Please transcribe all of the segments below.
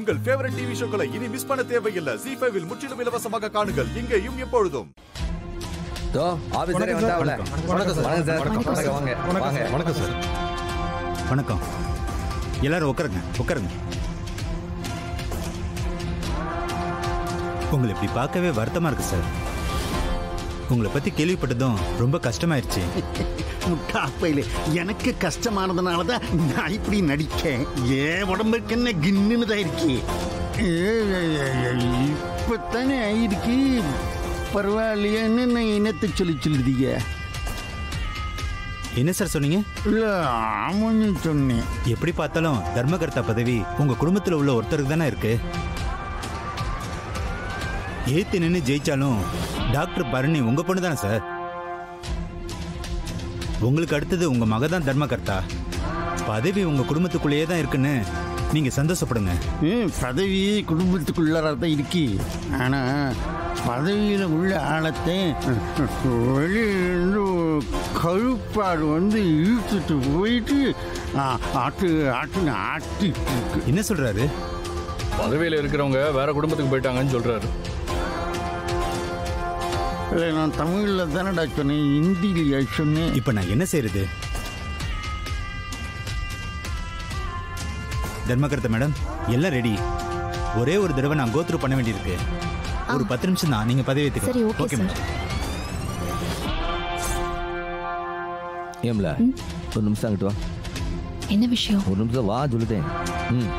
உங்கள் favourite TV ஷோக்களை இனி miss பண்ண தேவையில்லை ஜி ஃபைவில் முற்றிலும் இலவசமாக காணுங்கள் இங்கேயும் எப்பொழுதும் தோ ஆபீசரே வந்தாவல வணக்கம் சார். வணக்கம் சார் வணக்கம் வணக்கம் வாங்க வாங்க வணக்கம் சார் வணக்கம் எல்லாரும் உட்காருங்க உட்காருங்க உங்களை இப்படி பார்க்கவே வருத்தமா இருக்கு சார் உங்களை பத்தி கேள்விப்பட்டதும் ரொம்ப கஷ்டமாயிருச்சு முட்டாப்பையில எனக்கு கஷ்டமானதுனால தான் நான் இப்படி நடிக்கேன் ஏன் உடம்புக்கு என்ன கின்னுன்னு தான் இருக்கி இப்பத்தானே ஆயிருக்கு பரவாயில்லையேன்னு நான் இனத்தை சொல்லி சொல்லுதீங்க என்ன சார் சொன்னீங்க இல்ல ஆமான்னு சொன்னேன் எப்படி பார்த்தாலும் தர்மகர்த்தா பதவி உங்க குடும்பத்துல உள்ள ஒருத்தருக்கு தானே இருக்கு ஏத்து நின்று ஜெயிச்சாலும் டாக்டர் பரணி உங்க பொண்ணு தானே சார் உங்களுக்கு அடுத்தது உங்க மக தான் தர்மகர்த்தா பதவி உங்க குடும்பத்துக்குள்ளேயே தான் இருக்குன்னு நீங்க சந்தோஷப்படுங்க ம், பதவி குடும்பத்துக்குள்ளார தான் இருக்கு ஆனா பதவியில் உள்ள ஆழத்தை வெளியிருந்து கழுப்பாடு வந்து இழுத்துட்டு போயிட்டு ஆ, ஆட்டு ஆட்டுன்னு ஆட்டிட்டு இருக்கு என்ன சொல்றாரு பதவியில் இருக்கிறவங்க வேற குடும்பத்துக்கு போயிட்டாங்கன்னு சொல்றாரு இல்லை நான் தமிழில் தானடா சொன்னேன் ஹிந்திலையா சொன்னேன் இப்ப நான் என்ன செய்யறது தர்மகர்த்தா மேடம் எல்லாம் ரெடி ஒரே ஒரு தடவை நான் கோத்ரூ பண்ண வேண்டியிருக்கு ஒரு பத்து நிமிஷம் தான் நீங்க பதவி சரி, okay, ஓகே sir. மேடம் ஏம்ல ஒரு நிமிஷம் அங்கிட்டு வா என்ன விஷயம் ஒரு நிமிஷம் வா சொல்லுதேன் ம்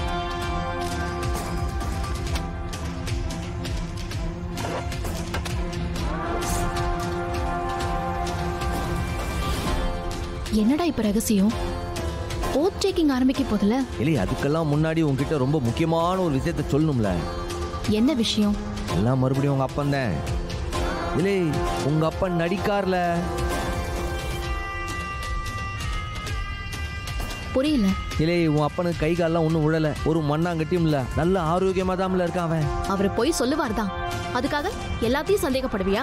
என்னடா இப்ப ரகசியம் ஓத் டேக்கிங் ஆரம்பிக்க போதுல இல்லை அதுக்கெல்லாம் முன்னாடி உன்கிட்ட ரொம்ப முக்கியமான ஒரு விஷயத்த சொல்லணும்ல என்ன விஷயம் எல்லாம் மறுபடியும் உங்க அப்பன் தான் இல்லை உங்க அப்பன் நடிக்கார்ல புரியல இல்லை உன் அப்பனுக்கு கை கால்லாம் ஒன்றும் விழல ஒரு மண்ணாங்கட்டியும் இல்ல நல்ல ஆரோக்கியமா தான் இருக்கான் அவன் அவர் போய் சொல்லுவார் தான் அதுக்காக எல்லாத்தையும் சந்தேகப்படுவியா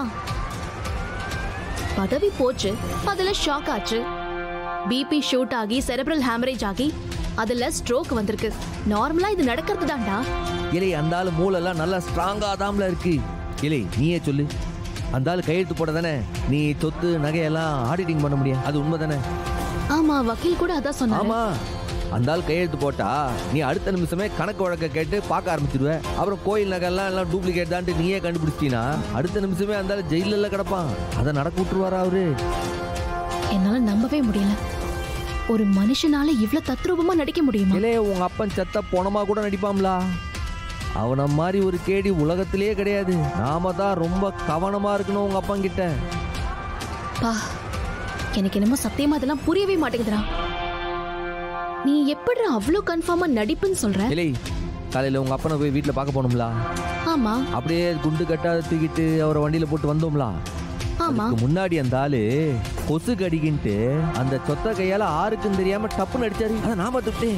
பதவி போச்சு அதுல ஷாக் ஆச்சு பிபி ஷூட் ஆகி செரெப்ரல் ஹேமரேஜ் ஆகி அதுல ஸ்ட்ரோக் வந்திருக்கு நார்மலா இது நடக்கிறது தான்டா இலை அந்த ஆள் மூளெல்லாம் நல்லா ஸ்ட்ராங்கா தாம்ல இருக்கு இலை நீயே சொல்லு அந்த ஆள் கையெழுத்து போட தானே நீ சொத்து நகையெல்லாம் ஆடிட்டிங் பண்ண முடியும் அது உண்மை தானே ஆமா வக்கீல் கூட அதான் சொன்னாரு ஆமா அந்த ஆள் கையெழுத்து போட்டா நீ அடுத்த நிமிஷமே கணக்கு வழக்க கேட்டு பார்க்க ஆரம்பிச்சிருவ அப்புறம் கோயில் நகைலாம் எல்லாம் டூப்ளிகேட் தான்ட்டு நீயே கண்டுபிடிச்சிட்டீனா அடுத்த நிமிஷமே அந்த ஆள் ஜெயில கிடப்பான் அதை நடக்க விட்டுருவாரா அவரு என்னால நம்பவே முடியல ஒரு மனுஷனால இவ்ளோ தத்ரூபமா நடிக்க முடியுமா இல்லையே உங்க அப்பன் செத்த போனமா கூட நடிப்பாம்லா அவன மாதிரி ஒரு கேடி உலகத்திலேயே கிடையாது நாம தான் ரொம்ப கவனமா இருக்கணும் உங்க அப்பன் கிட்ட பா எனக்கு என்னமோ சத்தியமா இதெல்லாம் புரியவே மாட்டேங்குதுடா நீ எப்படி அவ்வளோ கன்ஃபார்மா நடிப்புன்னு சொல்ற இல்லை காலையில உங்க அப்பனை போய் வீட்டுல பார்க்க போகணும்லா ஆமா அப்படியே குண்டு கட்டாத தூக்கிட்டு அவரை வண்டியில போட்டு வந்தோம்லா ஆமா அதுக்கு முன்னாடி அந்த ஆளு கொசு கடிக்கின்ட்டு அந்த சொத்த கையால ஆருக்கும் தெரியாம டப்புன்னு அடிச்சாரு அதை நாம தொட்டேன்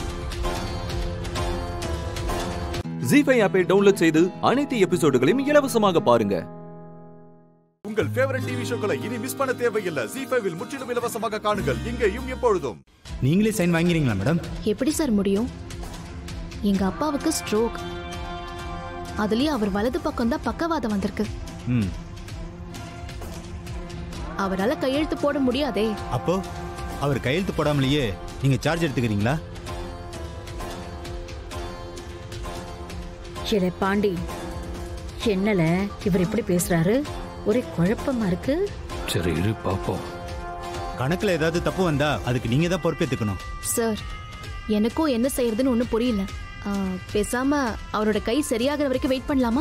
ஜி ஃபைவ் ஆப்பை டவுன்லோட் செய்து அனைத்து எபிசோடுகளையும் இலவசமாக பாருங்க உங்கள் ஃபேவரட் டிவி ஷோக்களை இனி மிஸ் பண்ண தேவையில்லை ஜி ஃபைவில் முற்றிலும் இலவசமாக காணுங்கள் இங்கேயும் எப்பொழுதும் நீங்களே சைன் வாங்கிறீங்களா மேடம் எப்படி சார் முடியும் எங்க அப்பாவுக்கு ஸ்ட்ரோக் அதுலயும் அவர் வலது பக்கம் தான் பக்கவாதம் வந்திருக்கு ம் அவரால கையெழுத்து போட முடியாதே அப்போ அவர் கையெழுத்து போடாமலேயே நீங்க சார்ஜ் எடுத்துக்கிறீங்களா இல்லை பாண்டி என்னல இவர் இப்படி பேசுறாரு ஒரே குழப்பமா இருக்கு சரி இரு பாப்போம் கணக்குல ஏதாவது தப்பு வந்தா அதுக்கு நீங்க தான் பொறுப்பேத்துக்கணும் சார் எனக்கும் என்ன செய்யறதுன்னு ஒன்றும் புரியல ஆ, பேசாம அவரோட கை சரியாகிற வரைக்கும் வெயிட் பண்ணலாமா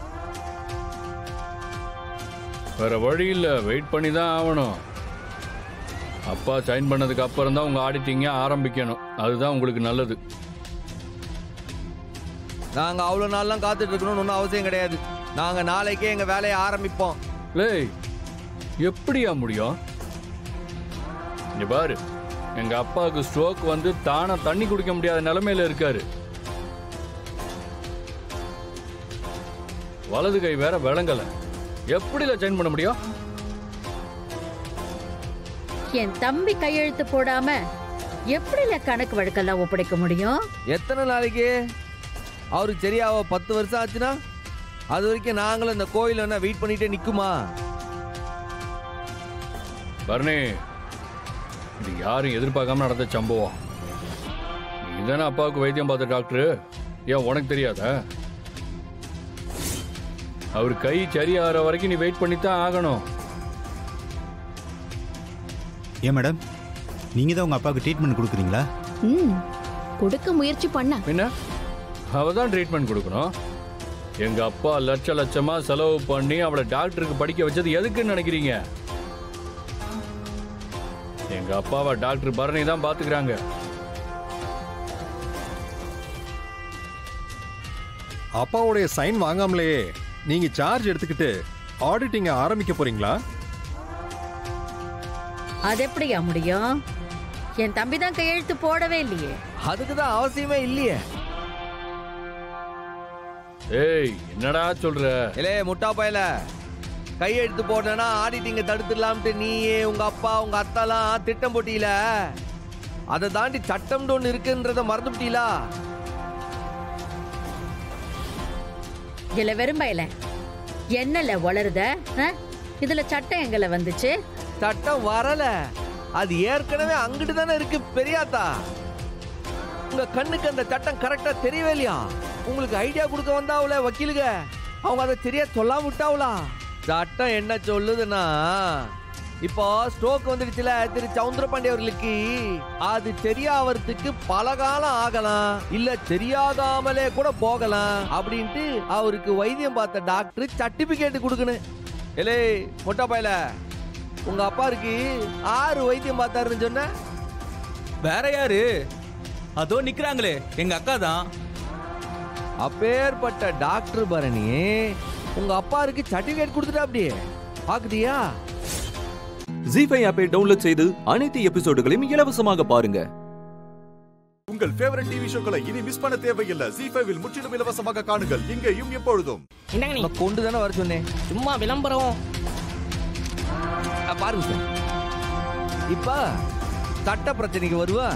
வேற வழி இல்ல வெயிட் பண்ணி தான் ஆகணும் அப்பா சைன் பண்ணதுக்கு அப்புறம் தான் உங்க ஆடிட்டிங்க ஆரம்பிக்கணும் அதுதான் உங்களுக்கு நல்லது நாங்க அவ்வளவு நாள்லாம் காத்துட்டு இருக்கணும்னு ஒன்றும் அவசியம் கிடையாது நாங்க நாளைக்கே எங்க வேலையை ஆரம்பிப்போம் லேய் எப்படியா முடியும் இங்க பாரு எங்க அப்பாவுக்கு ஸ்ட்ரோக் வந்து தானா தண்ணி குடிக்க முடியாத நிலைமையில இருக்காரு வலது கை வேற விளங்கல எப்படில சைன் பண்ண முடியும் என் தம்பி கையெழுத்து போடாம எப்படில கணக்கு வழக்கெல்லாம் ஒப்படைக்க முடியும் எத்தனை நாளைக்கு அவருக்கு சரியாக பத்து வருஷம் ஆச்சுன்னா அது வரைக்கும் நாங்களும் இந்த கோயில் என்ன வெயிட் பண்ணிட்டே நிக்குமா பரணி இது யாரும் எதிர்பார்க்காம நடந்த சம்பவம் நீ தானே அப்பாவுக்கு வைத்தியம் பார்த்த டாக்டர் ஏன் உனக்கு தெரியாதா அவர் கை சரியாகிற வரைக்கும் நீ வெயிட் பண்ணி தான் ஆகணும் ஏன் மேடம் நீங்கள் தான் உங்கள் அப்பாவுக்கு ட்ரீட்மெண்ட் கொடுக்குறீங்களா ம் கொடுக்க முயற்சி பண்ண என்ன அவ தான் ட்ரீட்மெண்ட் கொடுக்கணும் எங்க அப்பா லட்ச லட்சமா செலவு பண்ணி அவளை டாக்டருக்கு படிக்க வச்சது எதுக்குன்னு நினைக்கிறீங்க எங்க அப்பாவை டாக்டர் பரணி தான் பாத்துக்கிறாங்க அப்பாவுடைய சைன் வாங்காமலேயே நீங்க சார்ஜ் எடுத்துக்கிட்டு ஆடிட்டிங்க ஆரம்பிக்க போறீங்களா அது எப்படியா முடியும் என் தம்பி தான் கையெழுத்து போடவே இல்லையே அதுக்கு தான் அவசியமே இல்லையே ஏய் என்னடா சொல்ற இலே முட்டா பயல கையெழுத்து போட்டேன்னா ஆடிட்டிங்க தடுத்துடலாம்ட்டு நீ உங்க அப்பா உங்க அத்தாலாம் திட்டம் போட்டீல அதை தாண்டி சட்டம்னு ஒன்று இருக்குன்றத மறந்துட்டீங்களா இல்ல வெறும்பையில என்னல வளருத ஆ? இதுல சட்டம் எங்கல வந்துச்சு சட்டம் வரல அது ஏற்கனவே அங்கிட்டு தானே இருக்கு பெரியாத்தா உங்க கண்ணுக்கு அந்த சட்டம் கரெக்டா தெரியவே இல்லையா உங்களுக்கு ஐடியா கொடுக்க வந்தாவுல வக்கீலுக அவங்க அதை சரியா சொல்லாம விட்டாவுலா சட்டம் என்ன சொல்லுதுன்னா இப்போ ஸ்ட்ரோக் வந்துடுச்சுல திரு சவுந்தரபாண்டி அவர்களுக்கு அது சரியாவறதுக்கு பல காலம் ஆகலாம் இல்ல தெரியாதாமலே கூட போகலாம் அப்படின்ட்டு அவருக்கு வைத்தியம் பார்த்த டாக்டர் சர்டிபிகேட் கொடுக்கணும் ஏலே மொட்டா பயல உங்க அப்பா இருக்கு ஆறு வைத்தியம் பார்த்தாருன்னு சொன்ன வேற யாரு அதோ நிக்கிறாங்களே எங்க அக்கா தான் அப்பேற்பட்ட டாக்டர் பரணி உங்க அப்பா இருக்கு சர்டிபிகேட் கொடுத்துட்டா அப்படியே பாக்குதியா ஜி ஃபைவ் ஆப்பை டவுன்லோட் செய்து அனைத்து எபிசோடுகளையும் இலவசமாக பாருங்க உங்கள் ஃபேவரட் டிவி ஷோக்களை இனி மிஸ் பண்ண தேவையில்லை ஜி ஃபைவில் முற்றிலும் இலவசமாக காணுங்கள் இங்கேயும் எப்பொழுதும் என்னங்க நீ நான் கொண்டு தானே வர சொன்னேன் சும்மா விளம்பரம் அ, பாருங்க சார் இப்ப சட்ட பிரச்சனைக்கு வருவா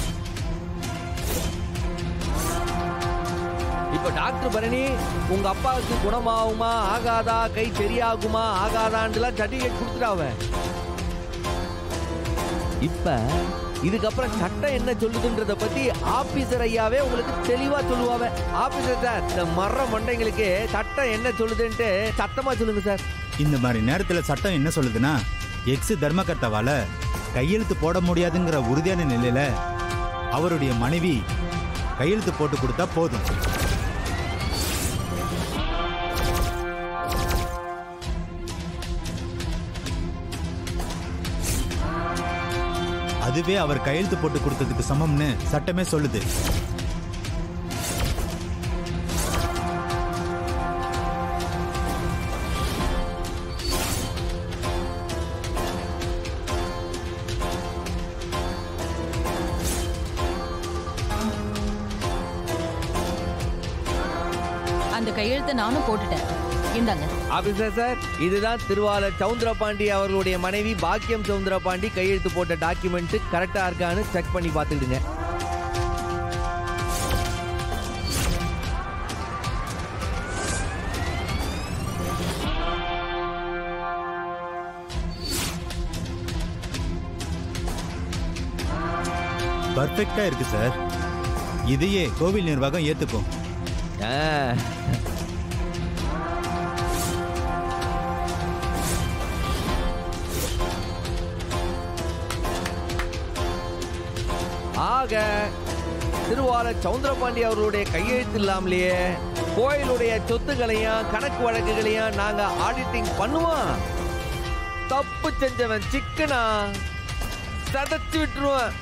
இப்ப டாக்டர் பரணி உங்க அப்பாவுக்கு குணமாகுமா ஆகாதா கை சரியாகுமா ஆகாதான்லாம் சர்டிபிகேட் கொடுத்துட்டாவ இப்ப இதுக்கப்புறம் சட்டம் என்ன சொல்லுதுன்றத பத்தி ஆபீசர் ஐயாவே உங்களுக்கு தெளிவா சொல்லுவாவ ஆபீசர் சார் இந்த மர்ற மண்டைங்களுக்கு சட்டம் என்ன சொல்லுதுன்ட்டு சத்தமா சொல்லுங்க சார் இந்த மாதிரி நேரத்தில் சட்டம் என்ன சொல்லுதுன்னா எக்ஸ் தர்மகர்த்தாவால கையெழுத்து போட முடியாதுங்கிற உறுதியான நிலையில அவருடைய மனைவி கையெழுத்து போட்டு கொடுத்தா போதும் அதுவே அவர் கையெழுத்து போட்டு கொடுத்ததுக்கு சமம்னு சட்டமே சொல்லுது அந்த கையெழுத்தை நானும் போட்டுட்டேன் இந்தாங்க ஆபீசர் சார் இதுதான் திருவாளர் சவுந்தரபாண்டி அவர்களுடைய மனைவி பாக்கியம் சவுந்தரபாண்டி கையெழுத்து போட்ட டாக்குமெண்ட் கரெக்டா இருக்கான்னு செக் பண்ணி பார்த்துக்கிடுங்க பர்ஃபெக்டா இருக்கு சார் இதையே கோவில் நிர்வாகம் ஏத்துக்கும் ஆ. ஆக திருவாளர் சவுந்தரபாண்டி அவர்களுடைய கையெழுத்து இல்லாமலேயே கோயிலுடைய சொத்துக்களையும் கணக்கு வழக்குகளையும் நாங்க ஆடிட்டிங் பண்ணுவோம் தப்பு செஞ்சவன் சிக்கனா சதைச்சு விட்டுருவேன்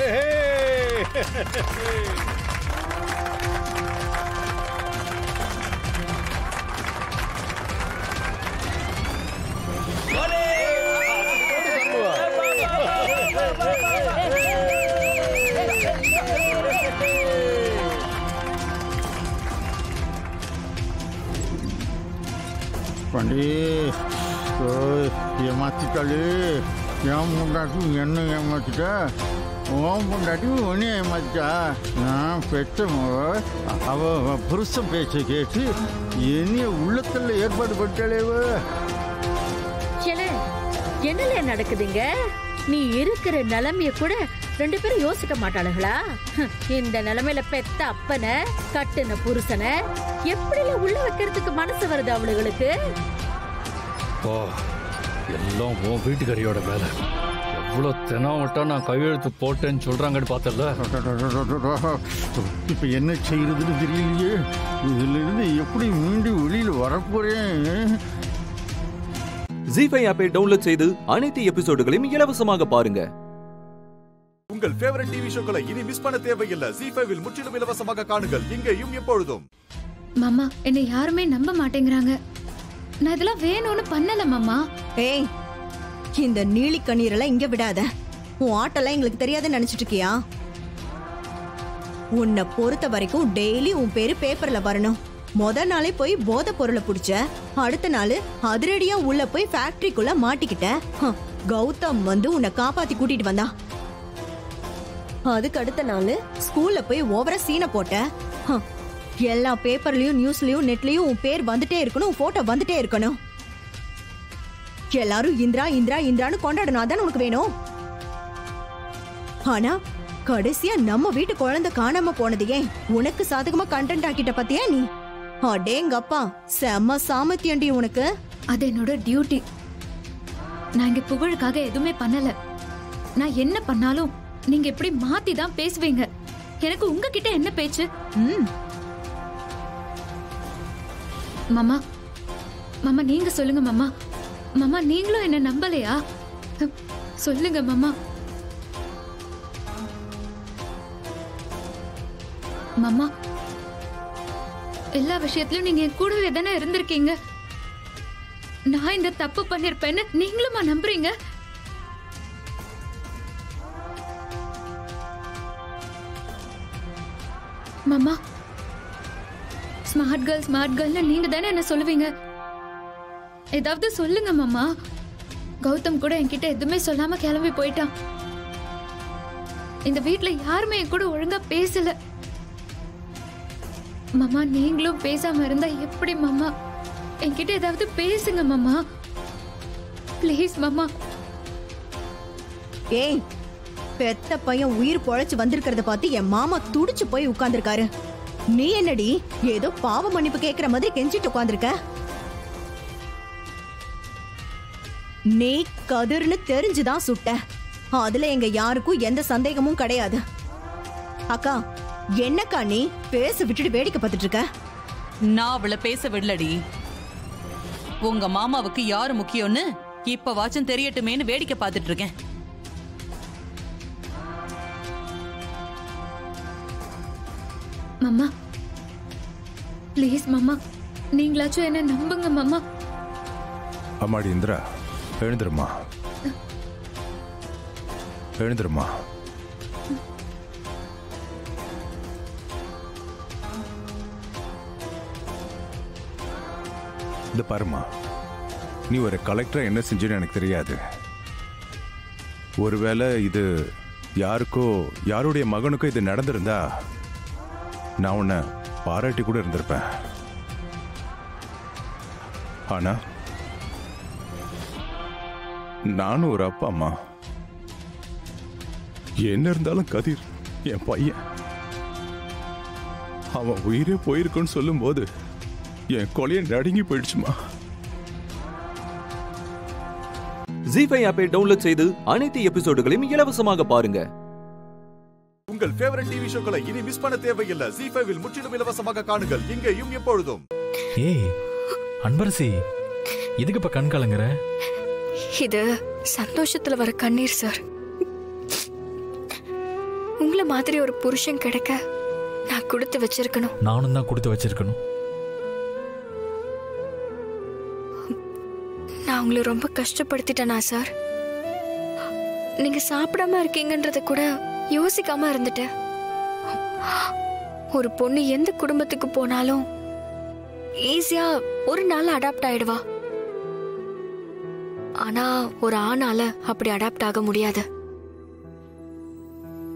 பண்டி ஓய் ஏமாத்திட்டாளே ஏன் முன்னாடி என்ன ஏமாத்திட்ட உன் பொண்டாட்டி உன்னை ஏமாச்சா நான் பெற்ற மக அவ அவ புருஷன் பேச்ச கேட்டு என்னைய உள்ளத்துல ஏற்பாடு பண்ணிட்டாளேவ ஏலே, என்னல நடக்குதுங்க நீ இருக்கிற நிலைமைய கூட ரெண்டு பேரும் யோசிக்க மாட்டாளுங்களா ஹம், இந்த நிலைமையில பெத்த அப்பனை கட்டுன புருஷனை எப்படில உள்ள வைக்கிறதுக்கு மனசு வருது அவளுகளுக்கு பா எல்லாம் உன் வீட்டுக்காரியோட வேலை எவ்வளோ தினாவட்டா நான் கையெழுத்து போட்டேன்னு சொல்றாங்கன்னு பார்த்தல இப்ப என்ன செய்யறதுன்னு தெரியலையே இதுல இருந்து எப்படி மீண்டும் வெளியில வரப்போறேன் ஜி ஃபைவ் ஆப்பை டவுன்லோட் செய்து அனைத்து எபிசோடுகளையும் இலவசமாக பாருங்க உங்கள் ஃபேவரட் டிவி ஷோக்களை இனி மிஸ் பண்ண தேவையில்லை ஜி ஃபைவில் முற்றிலும் இலவசமாக காணுங்கள் இங்கேயும் எப்பொழுதும் மாமா என்னை யாருமே நம்ப மாட்டேங்கிறாங்க நான் இதெல்லாம் வேணும்னு பண்ணல மாமா ஏய் இந்த நீலி கண்ணீரெல்லாம் இங்க விடாத உன் ஆட்டெல்லாம் எங்களுக்கு தெரியாதுன்னு நினைச்சிட்டு இருக்கியா உன்னை பொறுத்த வரைக்கும் டெய்லி உன் பேரு பேப்பர்ல வரணும் முத நாளே போய் போதை பொருளை புடிச்ச அடுத்த நாள் அதிரடியா உள்ள போய் ஃபேக்டரிக்குள்ள மாட்டிக்கிட்ட ஹம், கௌதம் வந்து உன்னை காப்பாத்தி கூட்டிட்டு வந்தா அதுக்கு அடுத்த நாள் ஸ்கூல்ல போய் ஓவரா சீனை போட்ட ஹம், எல்லா பேப்பர்லயும் நியூஸ்லயும் நெட்லயும் உன் பேர் வந்துட்டே இருக்கணும் உன் போட்டோ வந்துட்டே இருக்கணும் எல்லாரும் இந்திரா இந்திரா இந்திரான்னு கொண்டாடணும் அதான் உனக்கு வேணும் ஆனா கடைசியா நம்ம வீட்டு குழந்தை காணாம போனது ஏன் உனக்கு சாதகமா கண்டென்ட் ஆக்கிட்ட பத்தியா நீ அடேங்கப்பா செம்ம சாமர்த்தியண்டி உனக்கு அது என்னோட டியூட்டி நான் இங்க புகழுக்காக எதுவுமே பண்ணல நான் என்ன பண்ணாலும் நீங்க எப்படி மாத்தி தான் பேசுவீங்க எனக்கு உங்ககிட்ட என்ன பேச்சு ம் மாமா மாமா நீங்க சொல்லுங்க மாமா மாமா நீங்களும் என்ன நம்பலையா ஹம், சொல்லுங்க மாமா மாமா எல்லா விஷயத்திலயும் நீங்க என் கூடவே தானே இருந்திருக்கீங்க நான் இந்த தப்பு பண்ணிருப்பேன்னு நீங்களுமா நம்புறீங்க மாமா ஸ்மார்ட் கேர்ள் ஸ்மார்ட் கேர்ள்னு நீங்க தானே என்ன சொல்லுவீங்க ஏதாவது சொல்லுங்க மாமா கௌதம் கூட என்கிட்ட எதுவுமே சொல்லாம கிளம்பி போயிட்டான் இந்த வீட்ல யாருமே என் கூட ஒழுங்கா பேசல மாமா நீங்களும் பேசாம இருந்தா எப்படி மாமா என்கிட்ட ஏதாவது பேசுங்க மாமா ப்ளீஸ் மாமா ஏய் பெத்த பையன் உயிர் பொழைச்சு வந்திருக்கிறத பார்த்து என் மாமா துடிச்சு போய் உட்கார்ந்திருக்காரு நீ என்னடி ஏதோ பாவ மன்னிப்பு கேக்குற மாதிரி கெஞ்சிட்டு உட்கார்ந்திருக்க நீ கதிர்னு தெரிஞ்சுதான் சுட்ட அதுல எங்க யாருக்கும் எந்த சந்தேகமும் கிடையாது அக்கா என்னக்கா நீ பேச விட்டுட்டு வேடிக்கை பார்த்துட்டு இருக்க நான் அவளை பேச விடலடி உங்க மாமாவுக்கு யாரு முக்கியம்னு இப்ப வாச்சும் தெரியட்டுமேன்னு வேடிக்கை பார்த்துட்டு இருக்கேன் மாமா ப்ளீஸ் மாமா நீங்களாச்சும் என்ன நம்புங்க மாமா அம்மாடி இந்திரா எழுந்துருமா எழுந்துருமா இந்த பாருமா நீ ஒரு கலெக்டரா என்ன செஞ்சுன்னு எனக்கு தெரியாது ஒருவேளை இது யாருக்கோ யாருடைய மகனுக்கோ இது நடந்திருந்தா நான் உன்னை பாராட்டி கூட இருந்திருப்பேன் ஆனா நானும் ஒரு அப்பா அம்மா என்ன இருந்தாலும் கதிர் என் பையன் அவன் உயிரே போயிருக்குன்னு சொல்லும்போது என் கொலையை நடுங்கி போயிடுச்சுமா ஜி ஃபைவ் ஆப்பை டவுன்லோட் செய்து அனைத்து எபிசோடுகளையும் இலவசமாக பாருங்க உங்கள் ஃபேவரட் டிவி ஷோக்களை இனி மிஸ் பண்ண தேவையில்லை ஜி ஃபைவில் முற்றிலும் இலவசமாக காணுங்கள் இங்கேயும் எப்பொழுதும் ஏய் அன்பரசி எதுக்கு இப்ப கண் கலங்குற இது சந்தோஷத்துல வர கண்ணீர் சார் உங்களை மாதிரி ஒரு புருஷன் கிடைக்க நான் கொடுத்து வச்சிருக்கணும் நானும் தான் கொடுத்து வச்சிருக்கணும் நான் உங்களை ரொம்ப கஷ்டப்படுத்திட்டேனா சார் நீங்க சாப்பிடாம இருக்கீங்கன்றத கூட யோசிக்காம இருந்துட்டேன் ஒரு பொண்ணு எந்த குடும்பத்துக்கு போனாலும் ஈஸியா ஒரு நாள் அடாப்ட் ஆயிடுவா ஆனா ஒரு ஆணால அப்படி அடாப்ட் ஆக முடியாது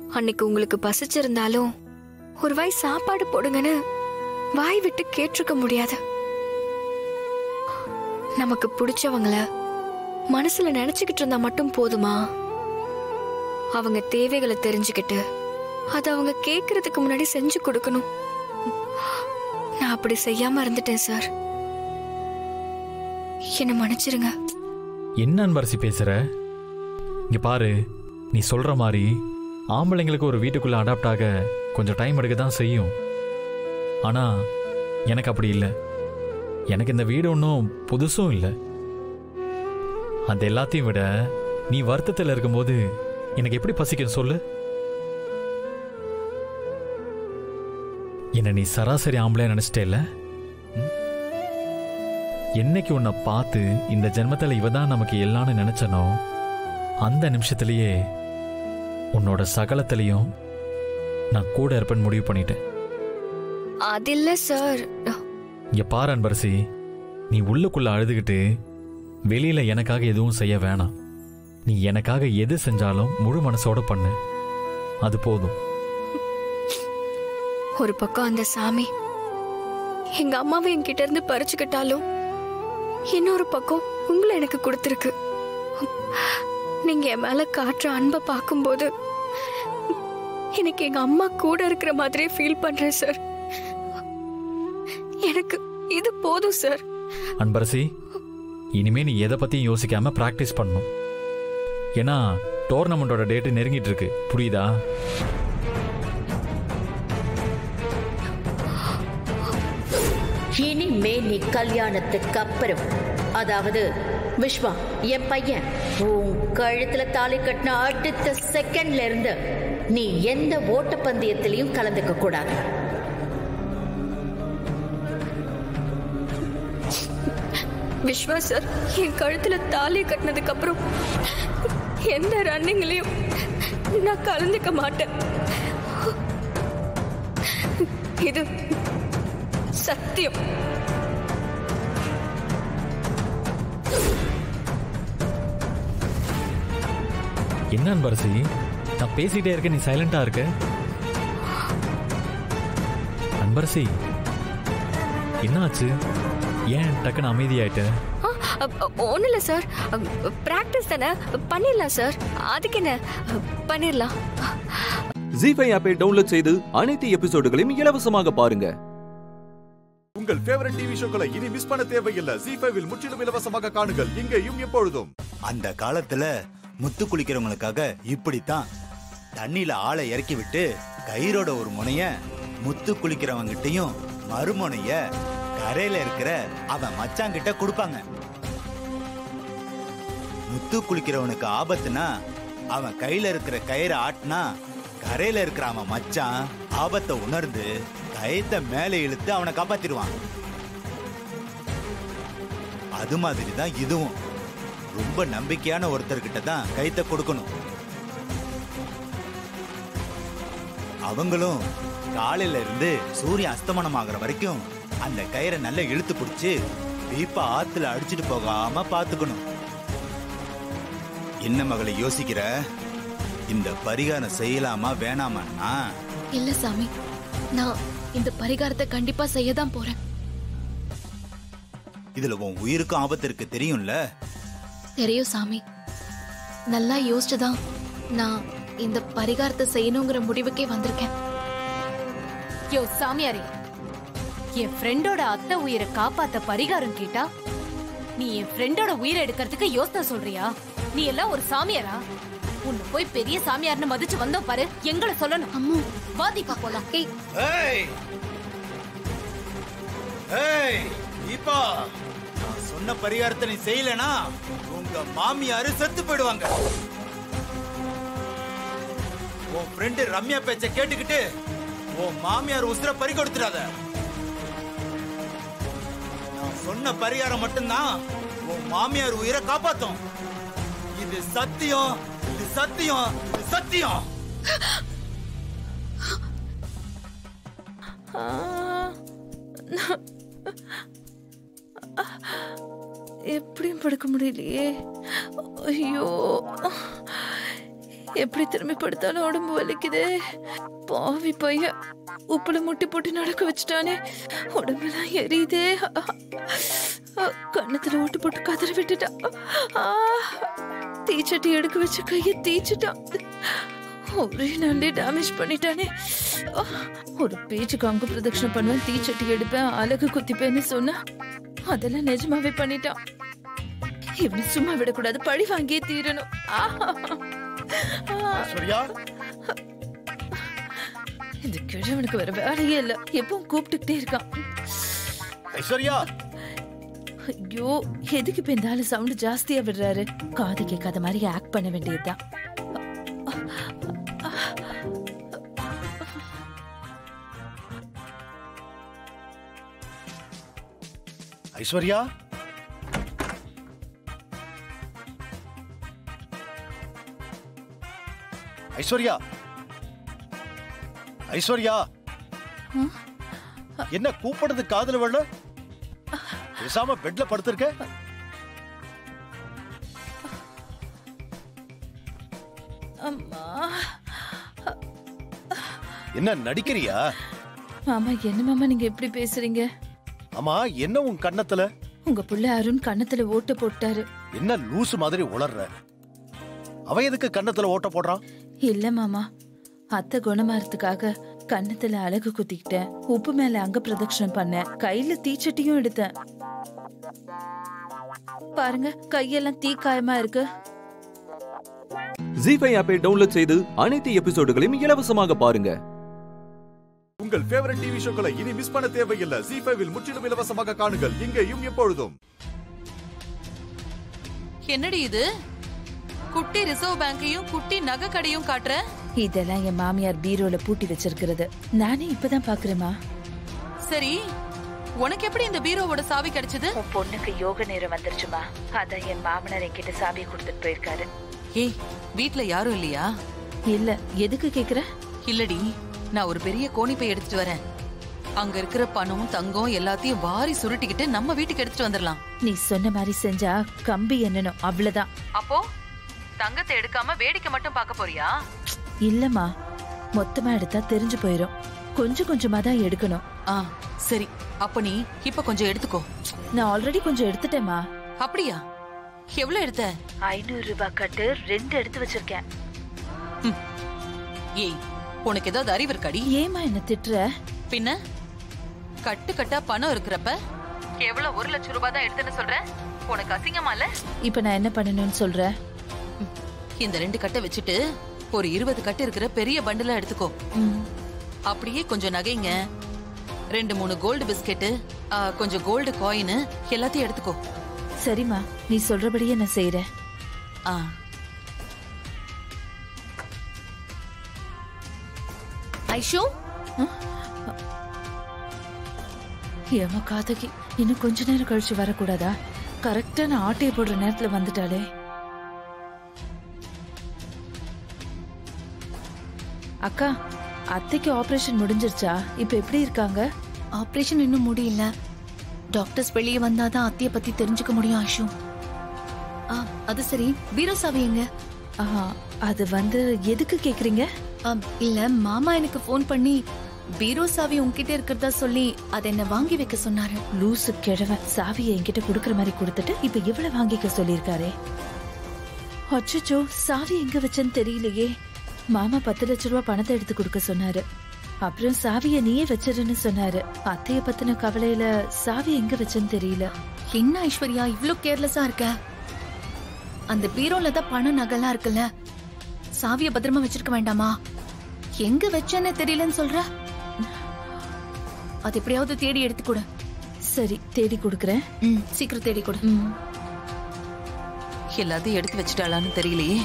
அன்னைக்கு உங்களுக்கு பசிச்சிருந்தாலும் ஒரு வாய் சாப்பாடு போடுங்கன்னு வாய் விட்டு கேட்டிருக்க முடியாது நமக்கு பிடிச்சவங்கள மனசுல நினைச்சுக்கிட்டு இருந்தா மட்டும் போதுமா அவங்க தேவைகளை தெரிஞ்சுக்கிட்டு அதை அவங்க கேட்கறதுக்கு முன்னாடி செஞ்சு கொடுக்கணும் நான் அப்படி செய்யாம இருந்துட்டேன் சார் என்ன மன்னிச்சிருங்க என்ன அன்பரசி பேசுற இங்க பாரு நீ சொல்ற மாதிரி ஆம்பளைங்களுக்கு ஒரு வீட்டுக்குள்ள அடாப்ட் ஆக கொஞ்சம் டைம் எடுக்க தான் செய்யும் ஆனா எனக்கு அப்படி இல்லை எனக்கு இந்த வீடு ஒன்றும் புதுசும் இல்லை அது எல்லாத்தையும் விட நீ வருத்தத்தில் இருக்கும்போது எனக்கு எப்படி பசிக்கும் சொல்லு என்ன நீ சராசரி ஆம்பளையா நினைச்சிட்டேல்ல ம்? என்னைக்கு உன்னை பார்த்து இந்த ஜென்மத்தில் இவ தான் நமக்கு எல்லாம்னு நினைச்சனோ அந்த நிமிஷத்திலேயே உன்னோட சகலத்திலையும் நான் கூட இருப்பேன்னு முடிவு பண்ணிட்டேன் அது இல்ல சார் இங்க பாரு அன்பரசி நீ உள்ளுக்குள்ள அழுதுகிட்டு வெளியில எனக்காக எதுவும் செய்ய வேணாம் நீ எனக்காக எது செஞ்சாலும் முழு மனசோட பண்ணு அது போதும் ஒரு பக்கம் அந்த சாமி எங்க அம்மாவை என்கிட்ட இருந்து பறிச்சுக்கிட்டாலும் இன்னொரு பக்கம் உங்களை எனக்கு கொடுத்துருக்கு நீங்க என் மேல காட்டுற அன்பை பார்க்கும்போது எனக்கு எங்க அம்மா கூட இருக்கிற மாதிரியே ஃபீல் பண்றேன் சார் எனக்கு இது போதும் சார் அன்பரசி இனிமே நீ எதை பத்தியும் யோசிக்காம பிராக்டிஸ் பண்ணணும் ஏன்னா டோர்னமெண்டோட டேட்டு நெருங்கிட்டு இருக்கு புரியுதா இனிமே நீ கல்யாணத்துக்கு அப்புறம் அதாவது விஸ்வா என் பையன் உன் கழுத்துல தாலி கட்டின அடுத்த செகண்ட்ல இருந்து நீ எந்த ஓட்டப்பந்தயத்திலையும் கலந்துக்க கூடாது விஸ்வா சார் என் கழுத்துல தாலி கட்டினதுக்கு அப்புறம் எந்த ரன்னிங்லயும் நான் கலந்துக்க மாட்டேன் இது சத்தியம் என்ன அன்பரசி நான் பேசிட்டே இருக்க நீ சைலண்டா இருக்க அன்பரசி என்னாச்சு ஏன் டக்குன்னு அமைதியாயிட்ட ஒன்றும் இல்லை சார் ப்ராக்டிஸ் தானே பண்ணிடலாம் சார் அதுக்கு என்ன பண்ணிடலாம் ஜி ஃபைவ் ஆப்பை டவுன்லோட் செய்து அனைத்து எபிசோடுகளையும் இலவசமாக பாருங்க உங்கள் ஃபேவரட் டிவி ஷோக்களை இனி மிஸ் பண்ண தேவையில்லை ஜி ஃபைவில் முற்றிலும் இலவசமாக காணுங்கள் இங்கேயும் எப்பொழுதும் அந்த காலத்துல முத்து குளிக்கிறவங்களுக்காக இப்படித்தான் தண்ணியில ஆளை இறக்கி விட்டு கயிறோட ஒரு முனைய முத்து குளிக்கிறவங்கிட்டயும் மறுமுனைய கரையில இருக்கிற அவன் மச்சாங்கிட்ட கொடுப்பாங்க முத்து குளிக்கிறவனுக்கு ஆபத்துனா அவன் கையில இருக்கிற கயிறை ஆட்டினா கரையில இருக்கிற அவன் மச்சான் ஆபத்தை உணர்ந்து கயத்தை மேலே இழுத்து அவனை காப்பாத்திடுவான் அது மாதிரி தான் இதுவும் ரொம்ப நம்பிக்கையான ஒருத்தர்கிட்ட தான் கைத்த கொடுக்கணும் அவங்களும் காலையில இருந்து சூரியன் அஸ்தமனம் ஆகுற வரைக்கும் அந்த கயிறை நல்லா இழுத்து பிடிச்சு பீப்பா ஆத்துல அடிச்சிட்டு போகாம பாத்துக்கணும் என்ன மகளை யோசிக்கிற இந்த பரிகாரம் செய்யலாமா வேணாமான்னா இல்ல சாமி நான் இந்த பரிகாரத்தை கண்டிப்பா செய்ய தான் போறேன் இதுல உன் உயிருக்கும் ஆபத்து இருக்கு தெரியும்ல தெரியும் சாமி நல்லா யோசிச்சுதான் நான் இந்த பரிகாரத்தை செய்யணுங்கிற முடிவுக்கே வந்திருக்கேன் யோ சாமியாரே என் ஃப்ரெண்டோட அத்தை உயிரை காப்பாத்த பரிகாரம் கேட்டா நீ என் ஃப்ரெண்டோட உயிரை எடுக்கிறதுக்கு யோசனை சொல்றியா நீ எல்லாம் ஒரு சாமியாரா உன்னை போய் பெரிய சாமியார்னு மதிச்சு வந்தோம் பாரு எங்களை சொல்லணும் அம்மு வாதிப்பா போலாம் ஏய் ஏய் தீபா நான் சொன்ன பரிகாரத்தை நீ செய்யலனா உங்க மாமியாரு செத்து போயிடுவாங்க உன் ஃப்ரெண்டு ரம்யா பேச்ச கேட்டுக்கிட்டு உன் மாமியார் உசுர பறி கொடுத்துடாத நான் சொன்ன பரிகாரம் மட்டும்தான் உன் மாமியார் உயிரை காப்பாத்தும் இது சத்தியம் இது சத்தியம் இது சத்தியம் எப்படியும் படுக்க முடியலையே ஐயோ எப்படி திரும்பி படுத்தாலும் உடம்பு வலிக்குதே பாவி பையன் உப்புல முட்டி போட்டு நடக்க வச்சுட்டானே உடம்பெல்லாம் எரியுதே ஆ, கன்னத்துல ஓட்டு போட்டு கதற விட்டுட்டான் ஆ, தீச்சட்டி எடுக்க வச்ச கைய தீச்சிட்டான் ஒரே நாளே டேமேஜ் பண்ணிட்டானே ஆ, ஒரு பேச்சுக்கு அங்க பிரதட்சணம் பண்ணுவேன் தீச்சட்டி எடுப்பேன் அழகு குத்திப்பேன்னு சொன்னா அதெல்லாம் நிஜமாவே பண்ணிட்டான் இவனை சும்மா விடக்கூடாது பழி வாங்கியே தீரணும் ஆ. ஐஸ்வர்யா இந்த கிழவனுக்கு வேற வேலையே இல்ல எப்பவும் கூப்பிட்டுக்கிட்டே இருக்கான் ஐஸ்வர்யா ஐயோ எதுக்கு இப்ப இந்த ஆளு சவுண்ட் ஜாஸ்தியா விடுறாரு காது கேட்காத மாதிரி ஆக்ட் பண்ண வேண்டியதுதான் ஐஸ்வர்யா ஐஸ்வர்யா ஐஸ்வர்யா என்ன கூப்பிடுறது காதுல வரல பேசாம பெட்ல படுத்திருக்க அம்மா என்ன நடிக்கிறியா மாமா என்ன மாமா நீங்க எப்படி பேசுறீங்க ஆமா என்ன உன் கண்ணத்துல உங்க புள்ள அருண் கன்னத்துல ஓட்டு போட்டாரு என்ன லூசு மாதிரி உளர்ற அவன் எதுக்கு கண்ணத்துல ஓட்ட போடுறான் இல்ல மாமா அத்தை குணமாறதுக்காக கன்னத்துல அழகு குத்திக்கிட்டேன் உப்பு மேல அங்க பிரதட்சணம் பண்ணேன் கையில தீச்சட்டியும் எடுத்தேன் பாருங்க கையெல்லாம் தீ காயமா இருக்கு ஜி ஃபைவ் ஆப்பை டவுன்லோட் செய்து அனைத்து எபிசோடுகளையும் இலவசமாக பாருங்க உங்கள் ஃபேவரட் டிவி ஷோக்களை இனி மிஸ் பண்ண தேவையில்லை ஜி ஃபைவில் முற்றிலும் இலவசமாக காணுங்கள் இங்கேயும் எப்பொழுதும் என்னடி இது குட்டி ரிசர்வ் பேங்கையும் குட்டி நகை கடையும் காட்டுற இதெல்லாம் என் மாமியார் பீரோல பூட்டி வச்சிருக்கிறது நானே இப்பதான் பாக்குறேமா சரி உனக்கு எப்படி இந்த பீரோவோட சாவி கிடைச்சது உன் பொண்ணுக்கு யோக நேரம் வந்துருச்சுமா அதான் என் மாமனார் என்கிட்ட சாவியை கொடுத்துட்டு போயிருக்காரு ஏய் வீட்ல யாரும் இல்லையா இல்ல எதுக்கு கேக்குற இல்லடி நான் ஒரு பெரிய கோணிப்பை எடுத்துட்டு வரேன் அங்க இருக்கிற பணம் தங்கம் எல்லாத்தையும் வாரி சுருட்டிக்கிட்டு நம்ம வீட்டுக்கு எடுத்துட்டு வந்துடலாம் நீ சொன்ன மாதிரி செஞ்சா கம்பி என்னணும் அவ்வளவுதான் அப்போ தங்கத்தை எடுக்காம வேடிக்கை மட்டும் பார்க்க போறியா இல்லம்மா மொத்தமா எடுத்தா தெரிஞ்சு போயிரும் கொஞ்சம் கொஞ்சமா தான் எடுக்கணும் ஆ சரி அப்ப நீ இப்ப கொஞ்சம் எடுத்துக்கோ நான் ஆல்ரெடி கொஞ்சம் எடுத்துட்டேமா அப்படியா எவ்வளவு எடுத்த ஐநூறு ரூபாய் கட்டு ரெண்டு எடுத்து வச்சிருக்கேன் ஏய் உனக்கு ஏதாவது அறிவு இருக்காடி ஏமா என்ன திட்டுற பின்ன கட்டு கட்டா பணம் இருக்கிறப்ப எவ்வளவு ஒரு லட்சம் ரூபாய் தான் எடுத்தேன்னு சொல்ற உனக்கு அசிங்கமா இல்ல இப்ப நான் என்ன பண்ணணும்னு சொல்ற இந்த ரெண்டு கட்டை வச்சுட்டு ஒரு இருபது கட்டு இருக்கிற பெரிய பண்டிலா எடுத்துக்கோ ம், அப்படியே கொஞ்சம் நகைங்க ரெண்டு மூணு கோல்டு பிஸ்கெட்டு ஆ, கொஞ்சம் கோல்டு காயின் எல்லாத்தையும் எடுத்துக்கோ சரிம்மா நீ சொல்றபடியே நான் செய்யறேன் ஆ ஐஷு ஏமா காதகி இன்னும் கொஞ்ச நேரம் கழிச்சு வரக்கூடாதா கரெக்டா நான் ஆட்டையை போடுற நேரத்துல வந்துட்டாளே அக்கா அத்தைக்கு ஆபரேஷன் முடிஞ்சிருச்சா இப்ப எப்படி இருக்காங்க ஆபரேஷன் இன்னும் முடியல டாக்டர்ஸ் வெளியே வந்தாதான் அத்தைய பத்தி தெரிஞ்சுக்க முடியும் ஆஷு ஆ அது சரி பீரோ சாவி எங்க ஆஹா, அது வந்து எதுக்கு கேக்குறீங்க ஆம், இல்ல மாமா எனக்கு ஃபோன் பண்ணி பீரோ சாவி உன்கிட்ட இருக்கிறதா சொல்லி அதை என்ன வாங்கி வைக்க சொன்னாரு லூசு கிழவன் சாவியை என்கிட்ட குடுக்கற மாதிரி கொடுத்துட்டு இப்ப இவ்வளவு வாங்கிக்க சொல்லியிருக்காரே அச்சச்சோ சாவி எங்க வச்சேன்னு தெரியலையே மாமா பத்து லட்ச ரூபாய் பணத்தை எடுத்து கொடுக்க சொன்னாரு அப்புறம் சாவிய நீயே வச்சிருன்னு சொன்னாரு அத்தைய பத்தின கவலையில சாவி எங்க வச்சேன்னு தெரியல என்ன ஐஸ்வர்யா இவ்ளோ கேர்லெஸ்ஸா இருக்க அந்த பீரோல தான் பணம் நகைலாம் இருக்குல்ல சாவிய பத்திரமா வச்சிருக்க வேண்டாமா எங்க வச்சேன்னு தெரியலன்னு சொல்ற அது எப்படியாவது தேடி எடுத்து கொடு சரி தேடி கொடுக்கறேன் ம் சீக்கிரம் தேடி கொடு எல்லாத்தையும் எடுத்து வச்சுட்டாளான்னு தெரியலையே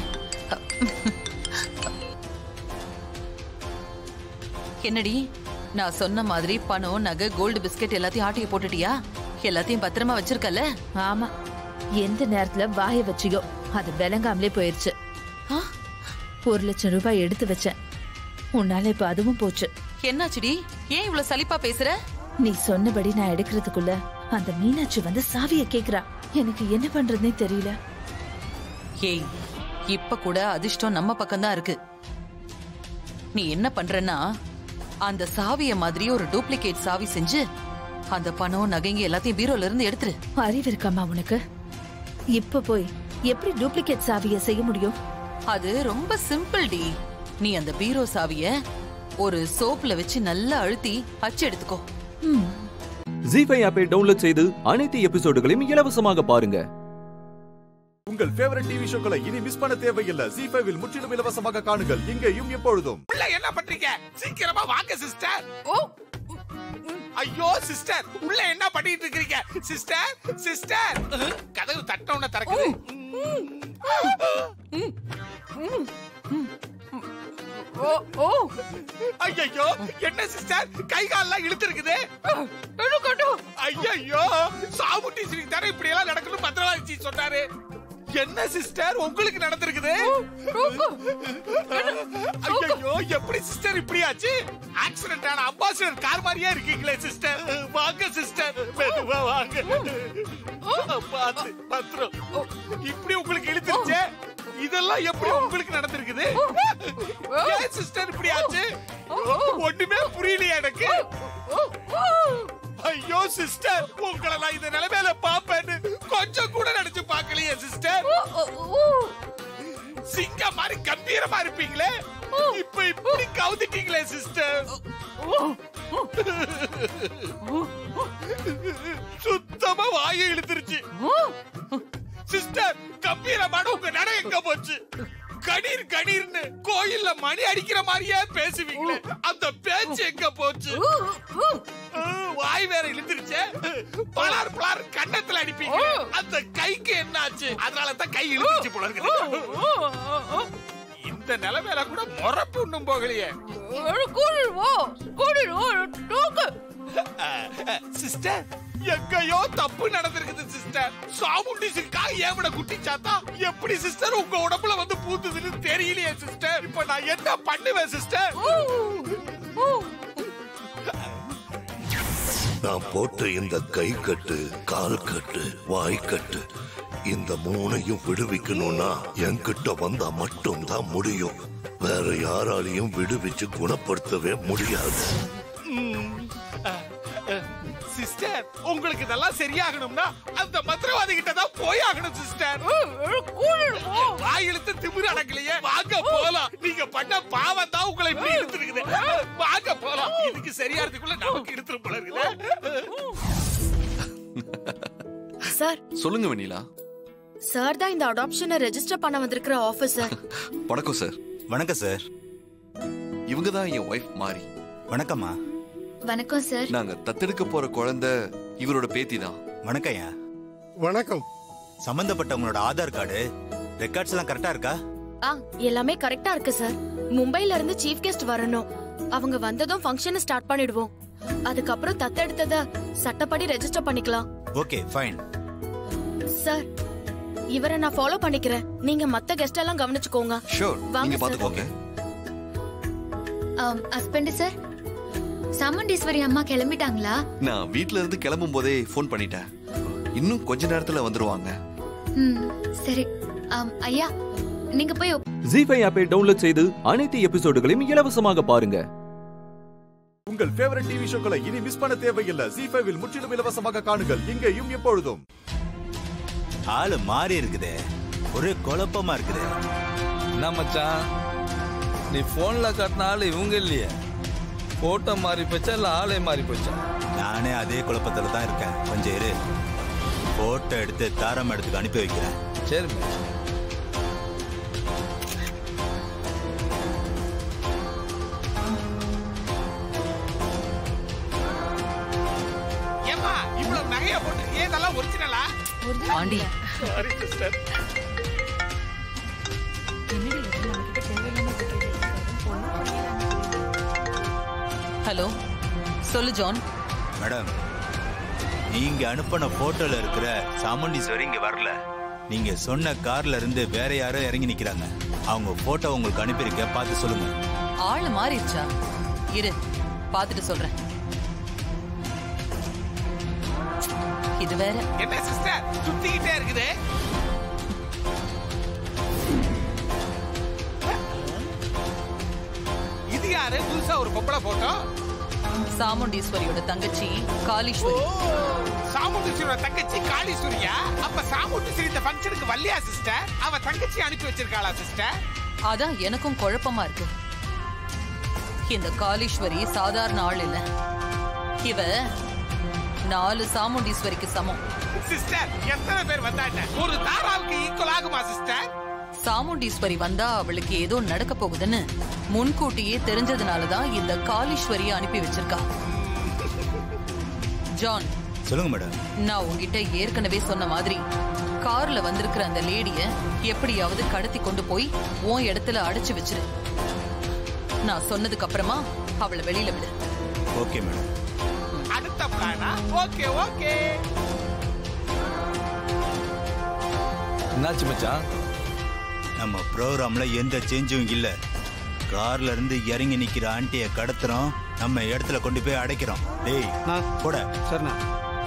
என்னடி நான் சொன்ன மாதிரி பணம் நகை கோல்டு பிஸ்கெட் எல்லாத்தையும் ஆட்டிய போட்டுட்டியா எல்லாத்தையும் பத்திரமா வச்சிருக்கல ஆமா எந்த நேரத்துல வாய வச்சியோ அது விளங்காமலே போயிருச்சு ஆ? ஒரு லட்சம் ரூபாய் எடுத்து வச்சேன் உன்னால இப்ப அதுவும் போச்சு என்னாச்சுடி ஏன் இவ்வளவு சலிப்பா பேசுற நீ சொன்னபடி நான் எடுக்கிறதுக்குள்ள அந்த மீனாட்சி வந்து சாவிய கேக்குறா எனக்கு என்ன பண்றதுனே தெரியல ஏய் இப்ப கூட அதிர்ஷ்டம் நம்ம பக்கம்தான் இருக்கு நீ என்ன பண்றன்னா அந்த சாவிய மாதிரி ஒரு டூப்ளிகேட் சாவி செஞ்சு அந்த பணம் நகைங்க எல்லாத்தையும் பீரோல இருந்து எடுத்துரு அறிவு இருக்காமா உனக்கு இப்ப போய் எப்படி டூப்ளிகேட் சாவிய செய்ய முடியும் அது ரொம்ப சிம்பிள் டி நீ அந்த பீரோ சாவிய ஒரு சோப்ல வச்சு நல்லா அழுத்தி அச்சு எடுத்துக்கோ ஜி ஃபைவ் ஆப்பை டவுன்லோட் செய்து அனைத்து எபிசோடுகளையும் இலவசமாக பாருங்க உங்கள் ஃபேவரட் டிவி ஷோக்களை இனி மிஸ் பண்ண தேவையில்லை ஜி ஃபைவில் முற்றிலும் இலவசமாக காணுங்கள் இங்கேயும் எப்பொழுதும் உள்ள என்ன பண்றீங்க சீக்கிரமா வாங்க சிஸ்டர் ஓ ஐயோ சிஸ்டர் உள்ள என்ன பண்ணிட்டு இருக்கீங்க சிஸ்டர் சிஸ்டர் கதவு தட்டவுன திறக்குது ஓ ஓ ஐயோ என்ன சிஸ்டர் கை கால்லாம் இழுத்து இருக்குது ஐயோ சாமுட்டி ஸ்ரீ தானே இப்படி எல்லாம் நடக்கணும் பத்திரவாதி சொன்னாரு என்ன சிஸ்டர் உங்களுக்கு நடந்திருக்குது ஐயோ எப்படி சிஸ்டர் இப்படி ஆச்சு ஆக்சிடென்ட் ஆன அம்பாசிடர் கார் மாதிரியே இருக்கீங்களே சிஸ்டர் வாங்க சிஸ்டர் மெதுவா வாங்க பாத்து பத்திரம் இப்படி உங்களுக்கு இழுத்துருச்சே இதெல்லாம் எப்படி உங்களுக்கு நடந்திருக்குது ஏன் சிஸ்டர் இப்படி ஆச்சு ஒண்ணுமே புரியலையா எனக்கு ஐயோ சிஸ்டர் உங்களை நான் இந்த நிலைமையில பாப்பேன்னு கொஞ்சம் கூட நினைச்சு பார்க்கலையே சிஸ்டர் சிங்க மாதிரி கம்பீரமா இருப்பீங்களே இப்ப இப்படி கவுந்துட்டீங்களே சிஸ்டர் சுத்தமா வாயை இழுத்துருச்சு சிஸ்டர் கம்பீரமான உங்க நட எங்க போச்சு கணீர் கணீர்னு கோயில்ல மணி அடிக்கிற மாதிரியே பேசுவீங்களே அந்த பேச்சு எங்க போச்சு வாய் வேற இழுத்துருச்சே பலார் பலார் கண்ணத்துல அடிப்பீங்க அந்த கைக்கு என்னாச்சு அதனால தான் கை இழுத்துச்சு போல இருக்கு இந்த நிலைமையில கூட முறப்பு ஒண்ணும் போகலையே சிஸ்டர் எங்கயோ தப்பு நடந்திருக்குது சிஸ்டர் சாமுண்டிஸுக்காக ஏவிட குட்டி சாத்தா எப்படி சிஸ்டர் உங்க உடம்புல வந்து பூத்துதுன்னு தெரியலையே சிஸ்டர் இப்ப நான் என்ன பண்ணுவேன் சிஸ்டர் நான் போட்ட இந்த கை கட்டு கால் கட்டு வாய் கட்டு இந்த மூணையும் விடுவிக்கணும்னா என்கிட்ட வந்தா மட்டும்தான் முடியும் வேற யாராலையும் விடுவிச்சு குணப்படுத்தவே முடியாது சிஸ்டர் உங்களுக்கு இதெல்லாம் சரியாகணும்னா அந்த மந்திரவாதி கிட்ட தான் போய் ஆகணும் சிஸ்டர் வாய் இழுத்து திமிரு அடக்கலையே வாங்க போலாம் நீங்க பண்ண பாவம் தான் உங்களை இப்படி இழுத்துருக்குது வாங்க போலாம் இதுக்கு சரியாறதுக்குள்ள நமக்கு இழுத்துரும் போல இருக்குது சார் சொல்லுங்க வெண்ணிலா சார் தான் இந்த அடாப்ஷனை ரெஜிஸ்டர் பண்ண வந்திருக்கிற ஆபீசர் வணக்கம் சார் வணக்கம் சார் இவங்க தான் என் ஒய்ஃப் மாரி வணக்கம்மா வணக்கம் சார் நாங்க தத்தெடுக்க போற குழந்தை இவரோட பேத்தி தான் வணக்கம்யா வணக்கம் சம்பந்தப்பட்டவங்களோட ஆதார் கார்டு ரெக்கார்ட்ஸ் எல்லாம் கரெக்டா இருக்கா ஆ எல்லாமே கரெக்டா இருக்கு சார் மும்பைல இருந்து சீஃப் கெஸ்ட் வரணும் அவங்க வந்ததும் ஃபங்க்ஷனை ஸ்டார்ட் பண்ணிடுவோம் அதுக்கப்புறம் தத்தெடுத்தத சட்டப்படி ரெஜிஸ்டர் பண்ணிக்கலாம் ஓகே ஃபைன் சார் இவரை நான் ஃபாலோ பண்ணிக்கிறேன் நீங்க மத்த கெஸ்ட் எல்லாம் கவனிச்சுக்கோங்க ஷூர் வாங்க நீங்க சார். பாத்துக்கோங்க ஹஸ்பண்ட் சார் சாமுண்டீஸ்வரி அம்மா கிளம்பிட்டாங்களா நான் வீட்ல இருந்து கிளம்பும் போதே ஃபோன் பண்ணிட்டேன் இன்னும் கொஞ்ச நேரத்துல வந்துருவாங்க ம் சரி ஆம், ஐயா நீங்க போய் உக்- ஜி ஃபைவ் ஆப்பை டவுன்லோட் செய்து அனைத்து எபிசோடுகளையும் இலவசமாக பாருங்க உங்கள் ஃபேவரட் டிவி ஷோக்களை இனி மிஸ் பண்ண தேவையில்லை ஜி ஃபைவில் முற்றிலும் இலவசமாக காணுங்கள் இங்கேயும் எப்பொழுதும் ஆளு மாறி இருக்குதே ஒரே குழப்பமா இருக்குதே என்ன மச்சான் நீ போன்ல காட்டின ஆளு இவங்க இல்லையே போட்டோ மாறி போச்சா இல்ல ஆளே மாறி போச்சா நானே அதே குழப்பத்துல தான் இருக்கேன் கொஞ்சம் இரு போட்டோ எடுத்து தாரம் இடத்துக்கு அனுப்பி வைக்கிறேன் சரி ஏமா இவ்வளவு நகையா போட்டு இதெல்லாம் ஒரிஜினலா ஆண்டி சாரி சிஸ்டர் ஹலோ சொல்லு ஜான் மேடம் நீங்க அனுப்பின போட்டோல இருக்கிற சாமுண்டீஸ்வரி இங்க வரல நீங்க சொன்ன கார்ல இருந்து வேற யாரோ இறங்கி நிக்கிறாங்க அவங்க போட்டோ உங்களுக்கு அனுப்பியிருக்க பார்த்து சொல்லுங்க ஆளு மாறிடுச்சா இரு பாத்துட்டு சொல்றேன் இது வேற என்ன சிஸ்டர் சுத்திக்கிட்டே இருக்குது யாரு புதுசா ஒரு பொம்பளை போட்டோ சாமுண்டீஸ்வரியோட தங்கச்சி காளீஸ்வரி சாமுண்டீஸ்வரோட தங்கச்சி காளீஸ்வரியா அப்ப சாமுண்டீஸ்வரி இந்த ஃபங்க்ஷனுக்கு வரலையா சிஸ்டர் அவ தங்கச்சி அனுப்பி வச்சிருக்காளா சிஸ்டர் அதான் எனக்கும் குழப்பமா இருக்கு இந்த காளீஸ்வரி சாதாரண ஆள் இல்ல இவ நாலு சாமுண்டீஸ்வரிக்கு சமம் சிஸ்டர் எத்தனை பேர் வந்தாங்க ஒரு தாராவுக்கு ஈக்குவல் ஆகுமா சிஸ்டர் சாமுண்டீஸ்வரி வந்தா அவளுக்கு ஏதோ நடக்க போகுதுன்னு முன்கூட்டியே தெரிஞ்சதுனாலதான் இந்த காளீஸ்வரியை அனுப்பி வச்சிருக்கா ஜான் சொல்லுங்க மேடம் நான் உங்ககிட்ட ஏற்கனவே சொன்ன மாதிரி கார்ல வந்திருக்கிற அந்த லேடிய எப்படியாவது கடத்தி கொண்டு போய் உன் இடத்துல அடைச்சு வச்சிரு நான் சொன்னதுக்கு அப்புறமா அவளை வெளியில விடு ஓகே மேடம் அடுத்த பிளானா ஓகே ஓகே என்னாச்சு மச்சான் நம்ம ப்ரோக்ராம்ல எந்த சேஞ்சும் இல்ல கார்ல இருந்து இறங்கி நிக்கிற ஆண்டிய கடத்துறோம் நம்ம இடத்துல கொண்டு போய் அடைக்கிறோம் டேய் போட சரிண்ணா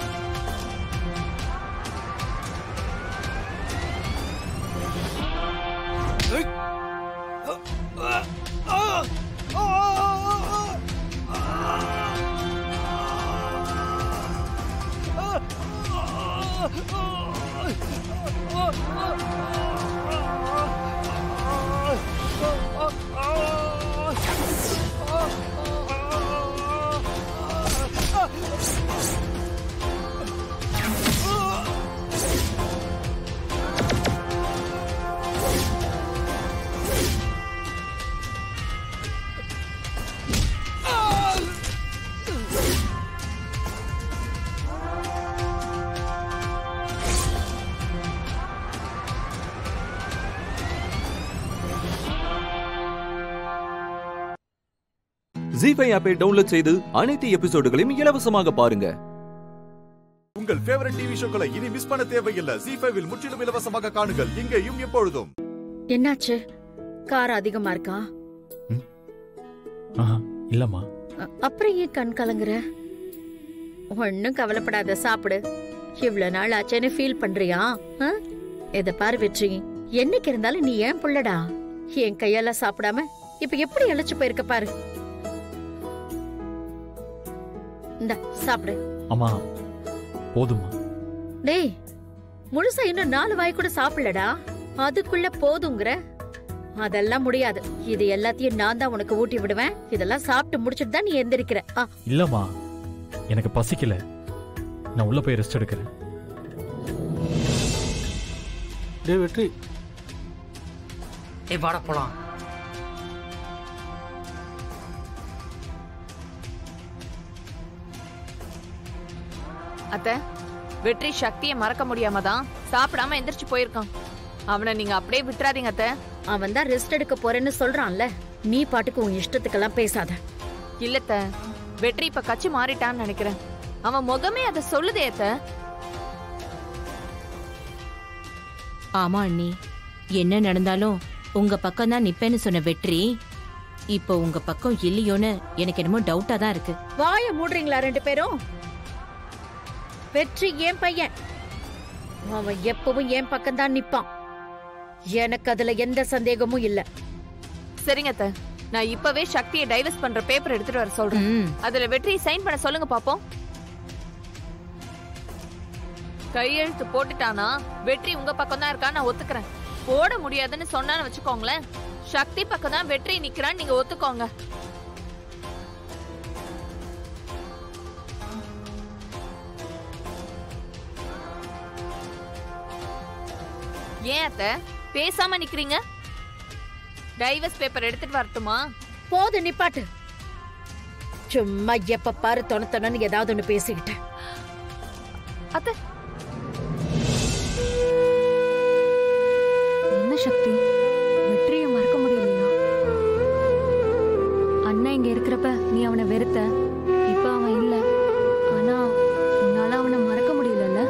ஜி ஃபைவ் ஆப்பை டவுன்லோட் செய்து அனைத்து எபிசோடுகளையும் இலவசமாக பாருங்க உங்கள் ஃபேவரட் டிவி ஷோக்களை இனி மிஸ் பண்ண தேவையில்லை ஜி ஃபைவில் முற்றிலும் இலவசமாக காணுங்கள் இங்கேயும் எப்பொழுதும் என்னாச்சு கார் அதிகமா இருக்கா ஆஹா இல்லம்மா அ- அப்புறம் ஏன் கண் கலங்குற ஒன்னும் கவலைப்படாத சாப்பிடு இவ்வளவு நாள் ஆச்சேன்னு ஃபீல் பண்றியா ஆ? இத பாரு வெற்றி என்னைக்கு இருந்தாலும் நீ ஏன் புள்ளடா என் கையால சாப்பிடாம இப்ப எப்படி இழைச்சு போயிருக்க பாரு இந்த சாப்பிடு அம்மா போதுமா டேய் முழுசா இன்னும் நாலு வாய் கூட சாப்பிடலடா அதுக்குள்ள போதுங்கிற அதெல்லாம் முடியாது இது எல்லாத்தையும் நான் தான் உனக்கு ஊட்டி விடுவேன் இதெல்லாம் சாப்பிட்டு முடிச்சிட்டு தான் நீ எந்திரிக்கிற ஆ இல்லம்மா எனக்கு பசிக்கல நான் உள்ள போய் ரெஸ்ட் எடுக்கிறேன் டேய் வெற்றி ஏய் வாடா போலாம் அத்த வெற்றி சக்தியை மறக்க முடியாம தான் சாப்பிடாம எந்திரிச்சு போயிருக்கான் அவனை நீங்க அப்படியே விட்டுறாதீங்க அத்த அவன் தான் ரெஸ்ட் எடுக்க போறேன்னு சொல்றான்ல நீ பாட்டுக்கு உன் இஷ்டத்துக்கெல்லாம் பேசாத இல்லத்த வெற்றி இப்ப கட்சி மாறிட்டான்னு நினைக்கிறேன் அவன் முகமே அதை சொல்லுதே அத்த ஆமா அண்ணி என்ன நடந்தாலும் உங்க பக்கம் தான் நிப்பேன்னு சொன்ன வெற்றி இப்போ உங்க பக்கம் இல்லையோன்னு எனக்கு என்னமோ டவுட்டா தான் இருக்கு வாய மூடுறீங்களா ரெண்டு பேரும் வெற்றி என் பையன் அவன் எப்பவும் என் பக்கம் தான் நிப்பான் எனக்கு அதுல எந்த சந்தேகமும் இல்ல சரிங்க அத்த நான் இப்பவே சக்தியை டைவர்ஸ் பண்ற பேப்பர் எடுத்துட்டு வர சொல்றேன் அதுல வெற்றி சைன் பண்ண சொல்லுங்க பாப்போம் கையெழுத்து போட்டுட்டானா வெற்றி உங்க பக்கம் தான் இருக்கா நான் ஒத்துக்கிறேன் போட முடியாதுன்னு சொன்னான்னு வச்சுக்கோங்களேன் சக்தி பக்கம் தான் வெற்றி நிக்கிறான்னு நீங்க ஒத்துக்கோங்க ஏன் அத்த பேசாம நிக்கிறீங்க டைவர்ஸ் பேப்பர் எடுத்துட்டு வரட்டுமா போது நிப்பாட்டு சும்மா எப்ப பாரு தொண தொணன்னு ஏதாவது ஒண்ணு பேசிக்கிட்டு அத்த என்ன சக்தி வெற்றியை மறக்க முடியலையா அண்ணன் இங்க இருக்கிறப்ப நீ அவனை வெறுத்த இப்ப அவன் இல்ல ஆனா உன்னால அவனை மறக்க முடியலல்ல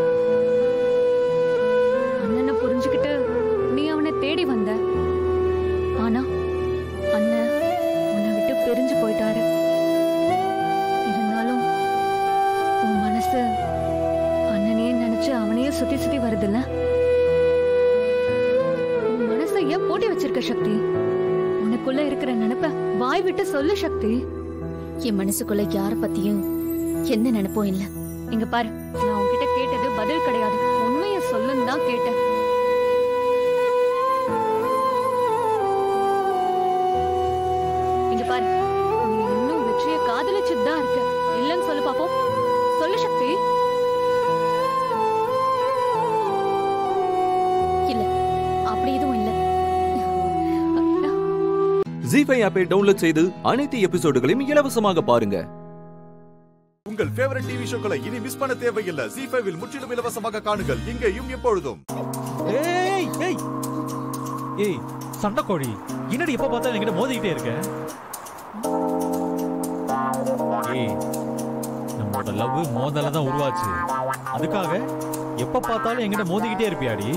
அண்ணனை புரிஞ்சுக்கிட்டு நீ அவனை தேடி வந்த ஆனா அண்ணன் உன்னை விட்டு பிரிஞ்சு போயிட்டாரு இருந்தாலும் உன் மனசு அண்ணனையே நினைச்சு அவனையே சுத்தி சுத்தி வருதுல்ல உன் மனசை ஏன் பூட்டி வச்சிருக்க சக்தி உனக்குள்ள இருக்கிற நினைப்ப வாய் வாய் விட்டு சொல்லு சக்தி என் மனசுக்குள்ள யார பத்தியும் எந்த நினைப்பும் இல்ல இங்க பாரு நான் உன்கிட்ட கேட்டது பதில் கிடையாது உண்மைய சொல்லுன்னு தான் கேட்டேன் இங்க பாரு நீ இன்னும் வெற்றிய காதலிச்சுட்டு தான் இருக்க இல்லன்னு சொல்லு பாப்போம் சொல்லு சக்தி இல்ல அப்படி எதுவும் இல்ல ஜி ஃபைவ் ஆப்பை டவுன்லோட் செய்து அனைத்து எபிசோடுகளையும் இலவசமாக பாருங்க உங்கள் ஃபேவரட் டிவி ஷோக்களை இனி மிஸ் பண்ண தேவையில்லை ஜி ஃபைவில் முற்றிலும் இலவசமாக காணுங்கள் இங்கேயும் எப்பொழுதும் ஏய் ஏய் ஏய் சண்டைக்கோழி என்னடி எப்ப பார்த்தாலும் என்கிட்ட மோதிக்கிட்டே இருக்க ஏய் நம்மளோட லவ் மோதல தான் உருவாச்சு அதுக்காக எப்ப பார்த்தாலும் என்கிட்ட மோதிக்கிட்டே இருப்பியாடி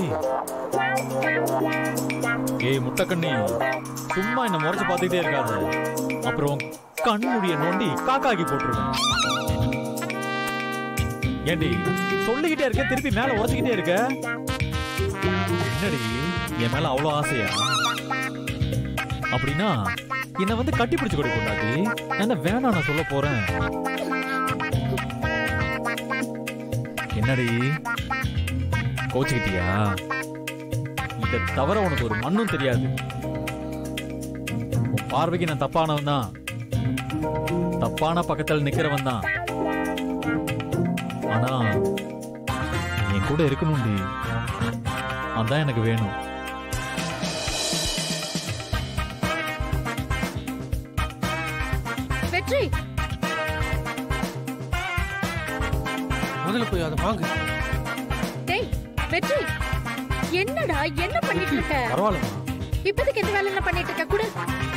ஏய் முட்டைக்கண்ணி சும்மா என்ன முறைச்சு பார்த்துக்கிட்டே இருக்காத அப்புறம் கண் முடிய நோண்டி காக்காக்கி போட்டுருவேன் ஏண்டி சொல்லிக்கிட்டே இருக்க திருப்பி மேல உரைச்சிக்கிட்டே இருக்க என்னடி என் மேல அவ்வளவு ஆசையா அப்படின்னா என்ன வந்து கட்டி பிடிச்சு கொடி கொண்டாடி என்ன வேணாம் நான் சொல்ல போறேன் என்னடி கோச்சுக்கிட்டியா இத தவிர உனக்கு ஒரு மண்ணும் தெரியாது உன் பார்வைக்கு நான் தப்பானவன் தான் தப்பான பக்கத்துல நிக்கிறவன் தான் ஆனா நீ என் கூட இருக்கணும்டி அதான் எனக்கு வேணும் வெற்றி முதல்ல போய் அதை வாங்க டேய் வெற்றி என்னடா என்ன பண்ணிட்டு இருக்க பரவாயில்லம்மா இப்போதைக்கு எந்த வேலை என்ன பண்ணிட்டு இருக்க கூட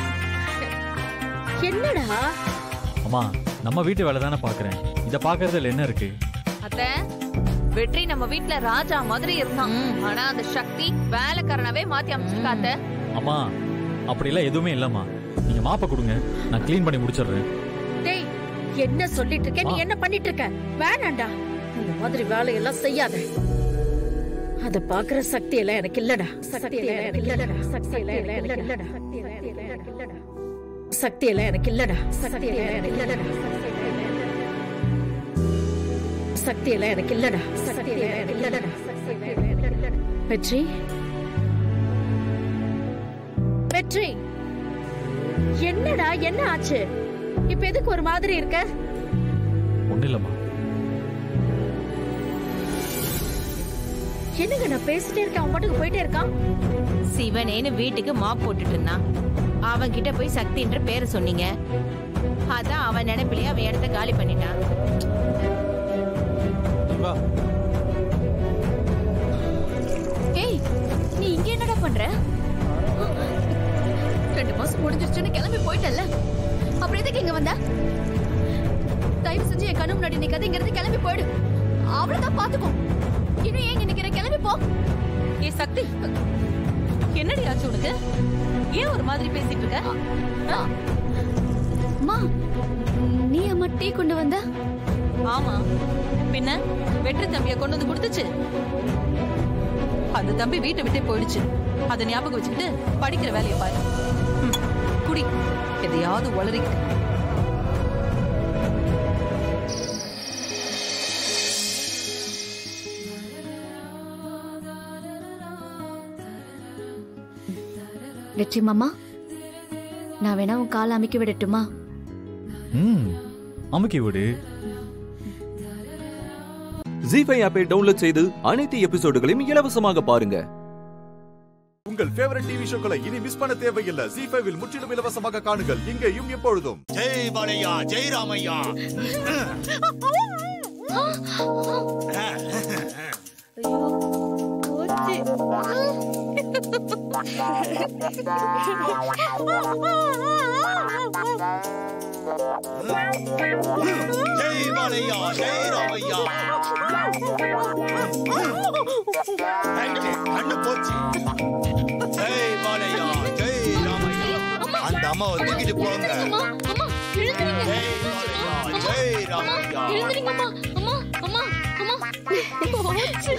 என்னடா அம்மா நம்ம வீட்டு வேலை தானே பாக்குறேன் இத பாக்குறதுல என்ன இருக்கு அத்தை வெற்றி நம்ம வீட்ல ராஜா மாதிரி இருந்தான் ஆனா அந்த சக்தி வேலைக்காரனாவே மாத்தி அமைச்சிருக்கா அத்தை அம்மா அப்படிலாம் எதுவுமே இல்லம்மா நீங்க மாப்ப கொடுங்க நான் க்ளீன் பண்ணி முடிச்சிடுறேன் டேய் என்ன சொல்லிட்டு இருக்க நீ என்ன பண்ணிட்டு இருக்க வேணாண்டா இந்த மாதிரி வேலையெல்லாம் செய்யாத அத பாக்குற சக்தி எல்லாம் எனக்கு இல்லடா சக்தி எல்லாம் எனக்கு இல்லடா சக்தி எல்லாம் எனக்கு இல்லடா சக்தி எல்லாம் எனக்கு இல்லடா சக்தி எல்லாம் எனக்கு இல்லடா சக்தி எல்லாம் எனக்கு இல்லடா சக்தி எல்லாம் எனக்கு இல்லடா வெற்றி வெற்றி என்னடா என்ன ஆச்சு இப்ப எதுக்கு ஒரு மாதிரி இருக்க ஒண்ணு இல்லம்மா என்னங்க நான் பேசிட்டே இருக்கேன் அவன் பாட்டுக்கு போயிட்டே இருக்கான் சிவனேன்னு வீட்டுக்கு மாப் போட்டுட்டு இருந்தான் அவன் கிட்ட போய் சக்தின்ற பேரை சொன்னீங்க அதான் அவன் நினைப்பிலேயே அவன் இடத்த காலி பண்ணிட்டான் ஏய் நீ இங்க என்னடா பண்ற ரெண்டு மாசம் முடிஞ்சிருச்சுன்னு கிளம்பி போயிட்டல்ல அப்புறம் எதுக்கு இங்க வந்த தயவு செஞ்சு என் கண்ணு முன்னாடி நிக்காத இங்க இருந்து கிளம்பி போயிடு அவ்வளவுதான் பாத்துக்கோ இன்னும் ஏன் இங்க நிக்கிற கிளம்பி போ ஏ சக்தி என்னடி ஆச்சு உனக்கு ஏன் ஒரு மாதிரி பேசிட்டு இருக்க ஆ? அம்மா நீ அம்மா டீ கொண்டு வந்த ஆமா பின்ன வெற்றி தம்பிய கொண்டு வந்து கொடுத்துச்சு அந்த தம்பி வீட்டை விட்டே போயிடுச்சு அதை ஞாபகம் வச்சுக்கிட்டு படிக்கிற வேலையை பாரு ம், குடி எதையாவது உளறிக்கிட்டு வெற்றி மாமா நான் வேணா உன் காலை அமைக்க விடட்டுமா ம் அமுக்கி விடு ஜி ஃபைவ் ஆப்பை டவுன்லோட் செய்து அனைத்து எபிசோடுகளையும் இலவசமாக பாருங்க உங்கள் ஃபேவரட் டிவி ஷோக்களை இனி மிஸ் பண்ண தேவையில்லை ஜி ஃபைவில் முற்றிலும் இலவசமாக காணுங்கள் இங்கேயும் எப்பொழுதும் ஜெய் பாலையா ஜெய் ராமையா ஜெய் பாலையா ஜெய் ராமையா ரைட்டு, கண்ணு போச்சு ஜெய் பாலையா ஜெய் ராமையா அந்த அம்மாவை தூக்கிட்டு போங்க ஜெய் பாலையா ஜெய் ராமையா எழுந்திரிங்கம்மா அம்மா அம்மா அம்மா போச்சு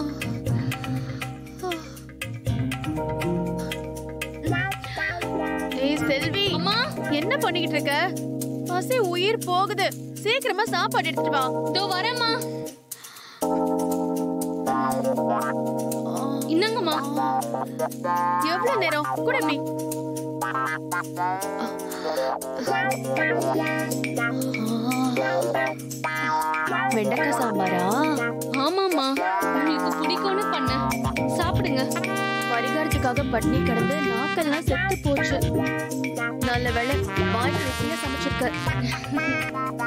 ஏய் செல்வி அம்மா என்ன பண்ணிக்கிட்டு இருக்க பசி உயிர் போகுது சீக்கிரமா சாப்பாடு எடுத்துட்டு வா இதோ வரேம்மா என்னங்கம்மா எவ்வளவு நேரம் கூட இப்படி வெண்டைக்காய் சாம்பாரா ஆமாம்மா உங்களுக்கு பிடிக்கும்னு பண்ணேன் சாப்பிடுங்க பரிகாரத்துக்காக பட்னி கிடந்து நாக்கெல்லாம் செத்து போச்சு நல்ல வேளை வாய் ருசியா சமைச்சிருக்க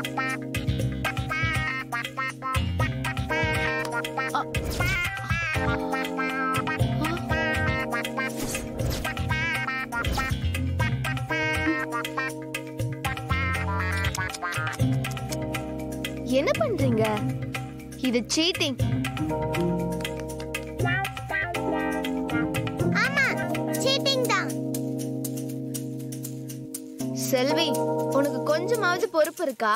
என்ன பண்றீங்க இது சீட்டிங் ஆமா சீட்டிங் தான் செல்வி உனக்கு கொஞ்சமாவது பொறுப்பு இருக்கா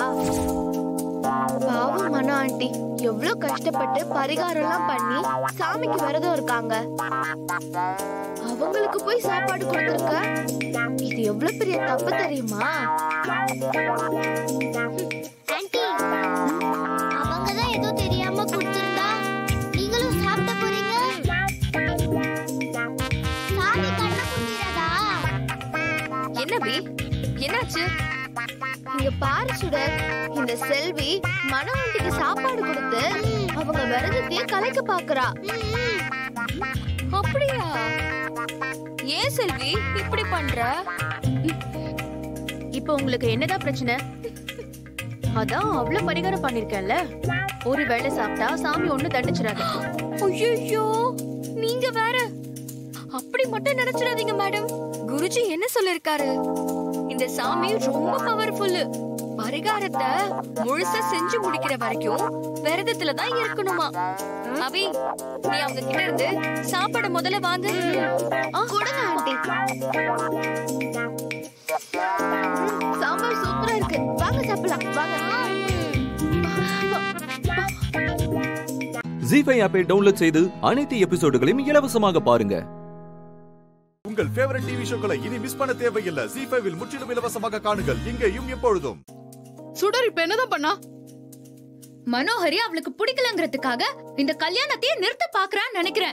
பாவம் மனோ ஆண்டி எவ்வளவு கஷ்டப்பட்டு பரிகாரம்லாம் பண்ணி சாமிக்கு விரதம் இருக்காங்க அவங்களுக்கு போய் சாப்பாடு கொடுத்துருக்க இது எவ்வளவு பெரிய தப்பு தெரியுமா ஆன்ட்டி அவங்க தான் ஏதோ தெரியாம கொடுத்திருந்தா நீங்களும் சாப்பிட போறீங்க சாமி கண்ண குத்திரதா என்ன பி என்னாச்சு இங்க பாரு சுடர் இந்த செல்வி மனோ ஆண்டிக்கு சாப்பாடு கொடுத்து அவங்க விரதத்தையே கலைக்க பாக்குறா அப்படியா ஏன் செல்வி இப்படி பண்ற இப்போ உங்களுக்கு என்னதான் பிரச்சனை அதான் அவ்வளவு பரிகாரம் பண்ணிருக்கேன்ல ஒரு வேளை சாப்பிட்டா சாமி ஒண்ணு தண்டிச்சிடாது ஐயோ நீங்க வேற அப்படி மட்டும் நினைச்சிடாதீங்க மேடம் குருஜி என்ன சொல்லிருக்காரு இந்த சாமி ரொம்ப பவர்ஃபுல் பரிகாரத்தை முழுசா செஞ்சு முடிக்கிற வரைக்கும் விரதத்துல தான் இருக்கணுமா அபி நீ அவங்க கிட்ட இருந்து சாப்பாடு முதல்ல வாங்க கொடுங்க ஆண்டி சாம்பார் சூப்பரா இருக்கு வாங்க சாப்பிடலாம் வாங்க ஜி ஃபைவ் ஆப்பை டவுன்லோட் செய்து அனைத்து எபிசோடுகளையும் இலவசமாக பாருங்க உங்கள் ஃபேவரட் டிவி ஷோக்களை இனி மிஸ் பண்ண தேவையில்லை ஜி ஃபைவில் முற்றிலும் இலவசமாக காணுங்கள் இங்கேயும் எப்பொழுதும் சுடர் இப்ப என்னதான் பண்ணா மனோஹரி அவளுக்கு பிடிக்கலங்கிறதுக்காக இந்த கல்யாணத்தையே நிறுத்த பாக்குறான்னு நினைக்கிறேன்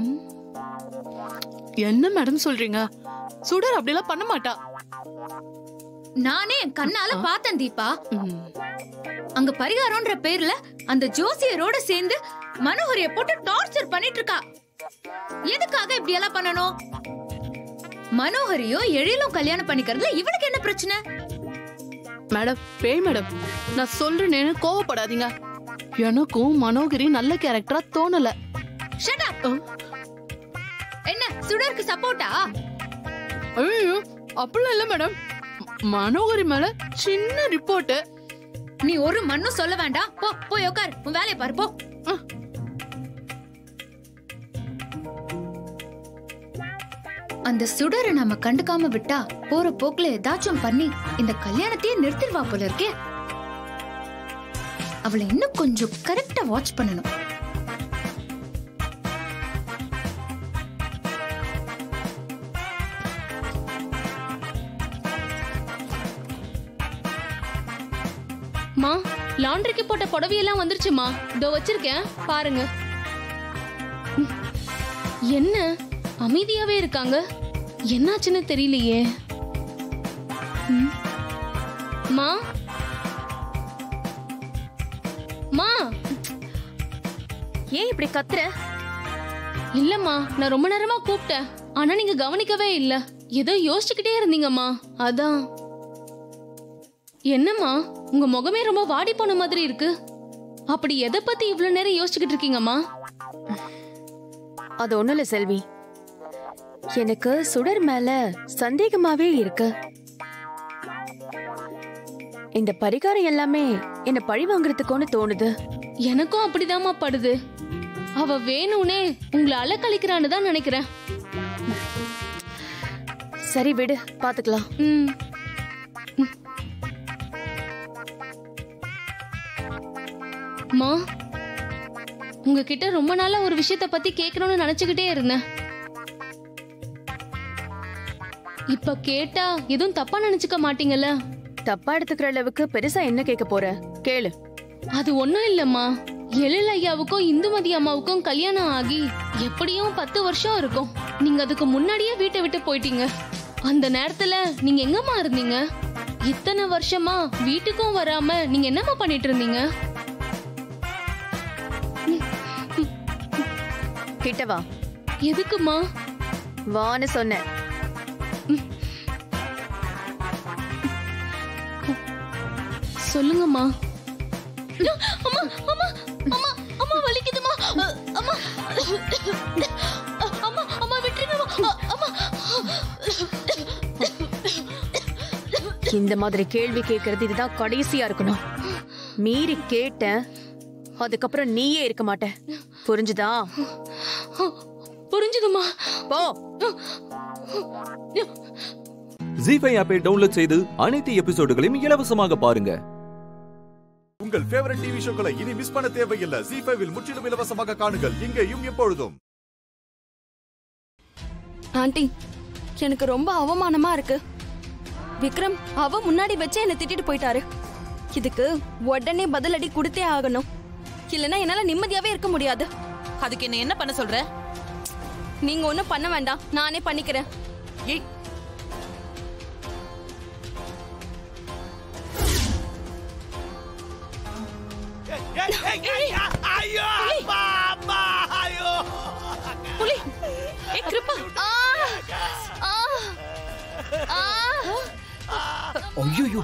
என்ன மேடம் சொல்றீங்க சுடர் அப்படிலாம் பண்ண மாட்டா நானே என் கண்ணால பார்த்தேன் தீபா அங்க பரிகாரம்ன்ற பேர்ல அந்த ஜோசியரோட சேர்ந்து மனோஹரிய போட்டு டார்ச்சர் பண்ணிட்டு இருக்கா எதுக்காக இப்படி எல்லாம் பண்ணணும் மனோஹரியும் எழிலும் கல்யாணம் பண்ணிக்கிறதுல இவனுக்கு என்ன பிரச்சனை மேடம் பேய் மேடம் நான் சொல்றேன்னு கோவப்படாதீங்க எனக்கும் மனோகரி நல்ல கேரக்டரா தோணல Shut up. என்ன சுடருக்கு சப்போர்ட்டா ஐயோ அப்படிலாம் இல்ல மேடம் மனோகரி மேல சின்ன ரிப்போர்ட் நீ ஒரு மண்ணும் சொல்ல வேண்டாம் போ போய் உட்கார் உன் வேலையை பாரு போ அந்த சுடரை நாம கண்டுக்காம விட்டா போற போக்குல ஏதாச்சும் பண்ணி இந்த கல்யாணத்தையே நிறுத்திடுவா போல இருக்கே அவளை இன்னும் கொஞ்சம் கரெக்டா வாட்ச் பண்ணணும் மா லாண்ட்ரிக்கு போட்ட புடவையெல்லாம் வந்துருச்சுமா இதோ வச்சிருக்கேன் பாருங்க ம், என்ன அமைதியாவே இருக்காங்க என்னாச்சுன்னு தெரியலையே ம். மா மா ஏன் இப்படி கத்துற இல்லம்மா நான் ரொம்ப நேரமா கூப்பிட்டேன் ஆனா நீங்க கவனிக்கவே இல்ல ஏதோ யோசிச்சுக்கிட்டே இருந்தீங்கம்மா அதான் என்னம்மா உங்க முகமே ரொம்ப வாடி போன மாதிரி இருக்கு அப்படி எதை பத்தி இவ்வளவு நேரம் யோசிச்சுக்கிட்டு இருக்கீங்கம்மா அது ஒண்ணும் இல்ல செல்வி எனக்கு சுடர் மேல சந்தேகமாவே இருக்கு இந்த பரிகாரம் எல்லாமே என்ன பழி வாங்குறதுக்கோன்னு தோணுது எனக்கும் அப்படிதாம்மா படுது அவ வேணும்னே உங்களை அலக்கழிக்கிறான்னு தான் நினைக்கிறேன் சரி விடு பாத்துக்கலாம் ம் மா உங்ககிட்ட ரொம்ப நாளா ஒரு விஷயத்த பத்தி கேட்கணும்னு நினைச்சுக்கிட்டே இருந்தேன் இப்ப கேட்டா எதுவும் தப்பா நினைச்சுக்க மாட்டீங்கல்ல தப்பா எடுத்துக்கிற அளவுக்கு பெருசா என்ன கேட்க போற கேளு அது ஒண்ணும் இல்லம்மா எழில் ஐயாவுக்கும் இந்துமதி அம்மாவுக்கும் கல்யாணம் ஆகி எப்படியும் பத்து வருஷம் இருக்கும் நீங்க அதுக்கு முன்னாடியே வீட்டை விட்டு போயிட்டீங்க அந்த நேரத்துல நீங்க எங்கம்மா இருந்தீங்க இத்தனை வருஷமா வீட்டுக்கும் வராம நீங்க என்னம்மா பண்ணிட்டு இருந்தீங்க கிட்ட வா எதுக்குமா வான்னு சொன்னேன் சொல்லுங்கம்மா அம்மா அம்மா அம்மா அம்மா வலிக்குதுமா அம்மா அம்மா அம்மா விட்டுருங்கம்மா அம்மா இந்த மாதிரி கேள்வி கேட்கறது இதுதான் கடைசியா இருக்கணும் மீறி கேட்ட அதுக்கப்புறம் நீயே இருக்க மாட்ட புரிஞ்சுதா புரிஞ்சுதுமா போ ஜி ஃபைவ் ஆப்பை டவுன்லோட் செய்து அனைத்து எபிசோடுகளையும் இலவசமாக பாருங்க உங்கள் ஃபேவரட் டிவி ஷோக்களை இனி மிஸ் பண்ண தேவையில்லை ஜி ஃபைவில் முற்றிலும் இலவசமாக காணுங்கள் இங்கேயும் எப்பொழுதும் ஆண்டி எனக்கு ரொம்ப அவமானமா இருக்கு விக்ரம் அவ முன்னாடி வச்சே என்ன திட்டிட்டு போயிட்டாரு இதுக்கு உடனே பதிலடி கொடுத்தே ஆகணும் இல்லைன்னா என்னால நிம்மதியாவே இருக்க முடியாது அதுக்கு என்ன என்ன பண்ண சொல்ற நீங்க ஒண்ணும் பண்ண வேண்டாம் நானே பண்ணிக்கிறேன் ஏய் ஐயோ அப்பா அம்மா ஐயோ புலி ஏ கிருப்பா ஆ ஆ ஆ ஐயோ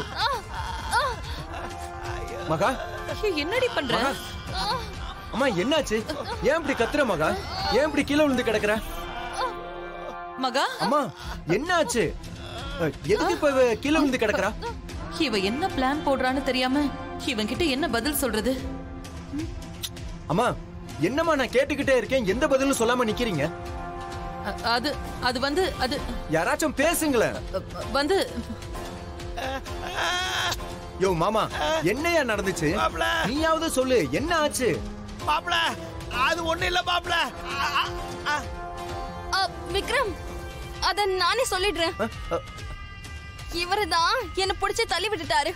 மகா என்னடி பண்ற மகா அம்மா என்னாச்சு ஏன் இப்படி கத்துற மகா ஏன் இப்படி கீழே விழுந்து கிடக்குற மகா அம்மா என்னாச்சு அஹ், எதுக்கு இப்ப இவ கீழே விழுந்து கிடக்குறா இவ என்ன பிளான் போடுறான்னு தெரியாம இவன் கிட்ட என்ன பதில் சொல்றது அம்மா என்னம்மா நான் கேட்டுக்கிட்டே இருக்கேன் எந்த பதிலும் சொல்லாம நிக்கிறீங்க அ- அது அது வந்து அது யாராச்சும் பேசுங்களேன் வந்து யோ மாமா என்னையா நடந்துச்சு நீயாவது சொல்லு என்ன ஆச்சு மாப்ள அது ஒண்ணு இல்ல மாப்ள அ, விக்ரம் அத நானே சொல்லிடுறேன் இவரு தான் என்ன பிடிச்சு தள்ளி விட்டுட்டாரு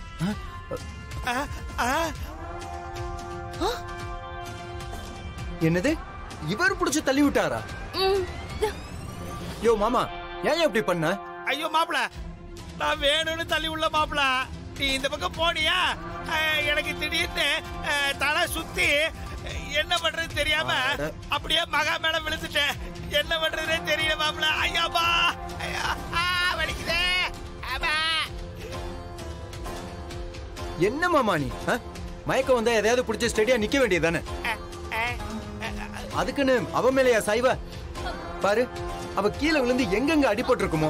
என்னது இவர் புடிச்சு தள்ளி விட்டாரா ம். யோ மாமா ஏன் இப்படி பண்ண ஐயோ மாப்ள நான் வேணும்னு தள்ளி உள்ள மாப்ள நீ இந்த பக்கம் போனியா அஹ், எனக்கு திடீர்னு அஹ், தலை சுத்தி அஹ், என்ன பண்றது தெரியாம அப்படியே மகா மேல விழுந்துட்டேன் என்ன பண்றதுனே தெரியல மாப்ள ஐயாப்பா ஐயா ஆ, வலிக்குதே ஆமா என்ன மாமா நீ ஆ? மயக்கம் வந்தா எதையாவது புடிச்சு ஸ்டெடியா நிக்க வேண்டியதானே அதுக்குன்னு அவ மேலயா சாய்வ பாரு அவ கீழே விழுந்து எங்கெங்க அடிபட்டு இருக்குமோ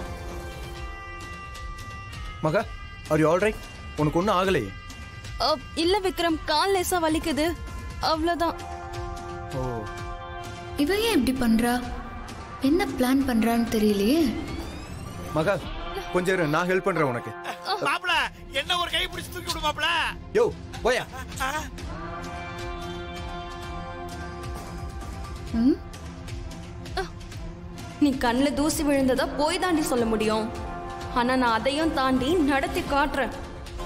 மகா ஆர் யூ ஆல்ரைட் உனக்கு ஒண்ணும் ஆகலையே அ, இல்ல விக்ரம் கால் லேசா வலிக்குது அவ்வளவுதான் ஓ இவ ஏன் இப்படி பண்றா என்ன பிளான் பண்றான்னு தெரியலையே மகா கொஞ்சம் இரு, நான் ஹெல்ப் பண்றேன் உனக்கு மாப்ள என்ன ஒரு கை பிடிச்சு தூக்கி விடு மாப்ள யோ போயா ம்? அ, நீ கண்ணுல தூசி விழுந்ததா போய் தாண்டி சொல்ல முடியும் ஆனா நான் அதையும் தாண்டி நடத்தி காட்டுறேன்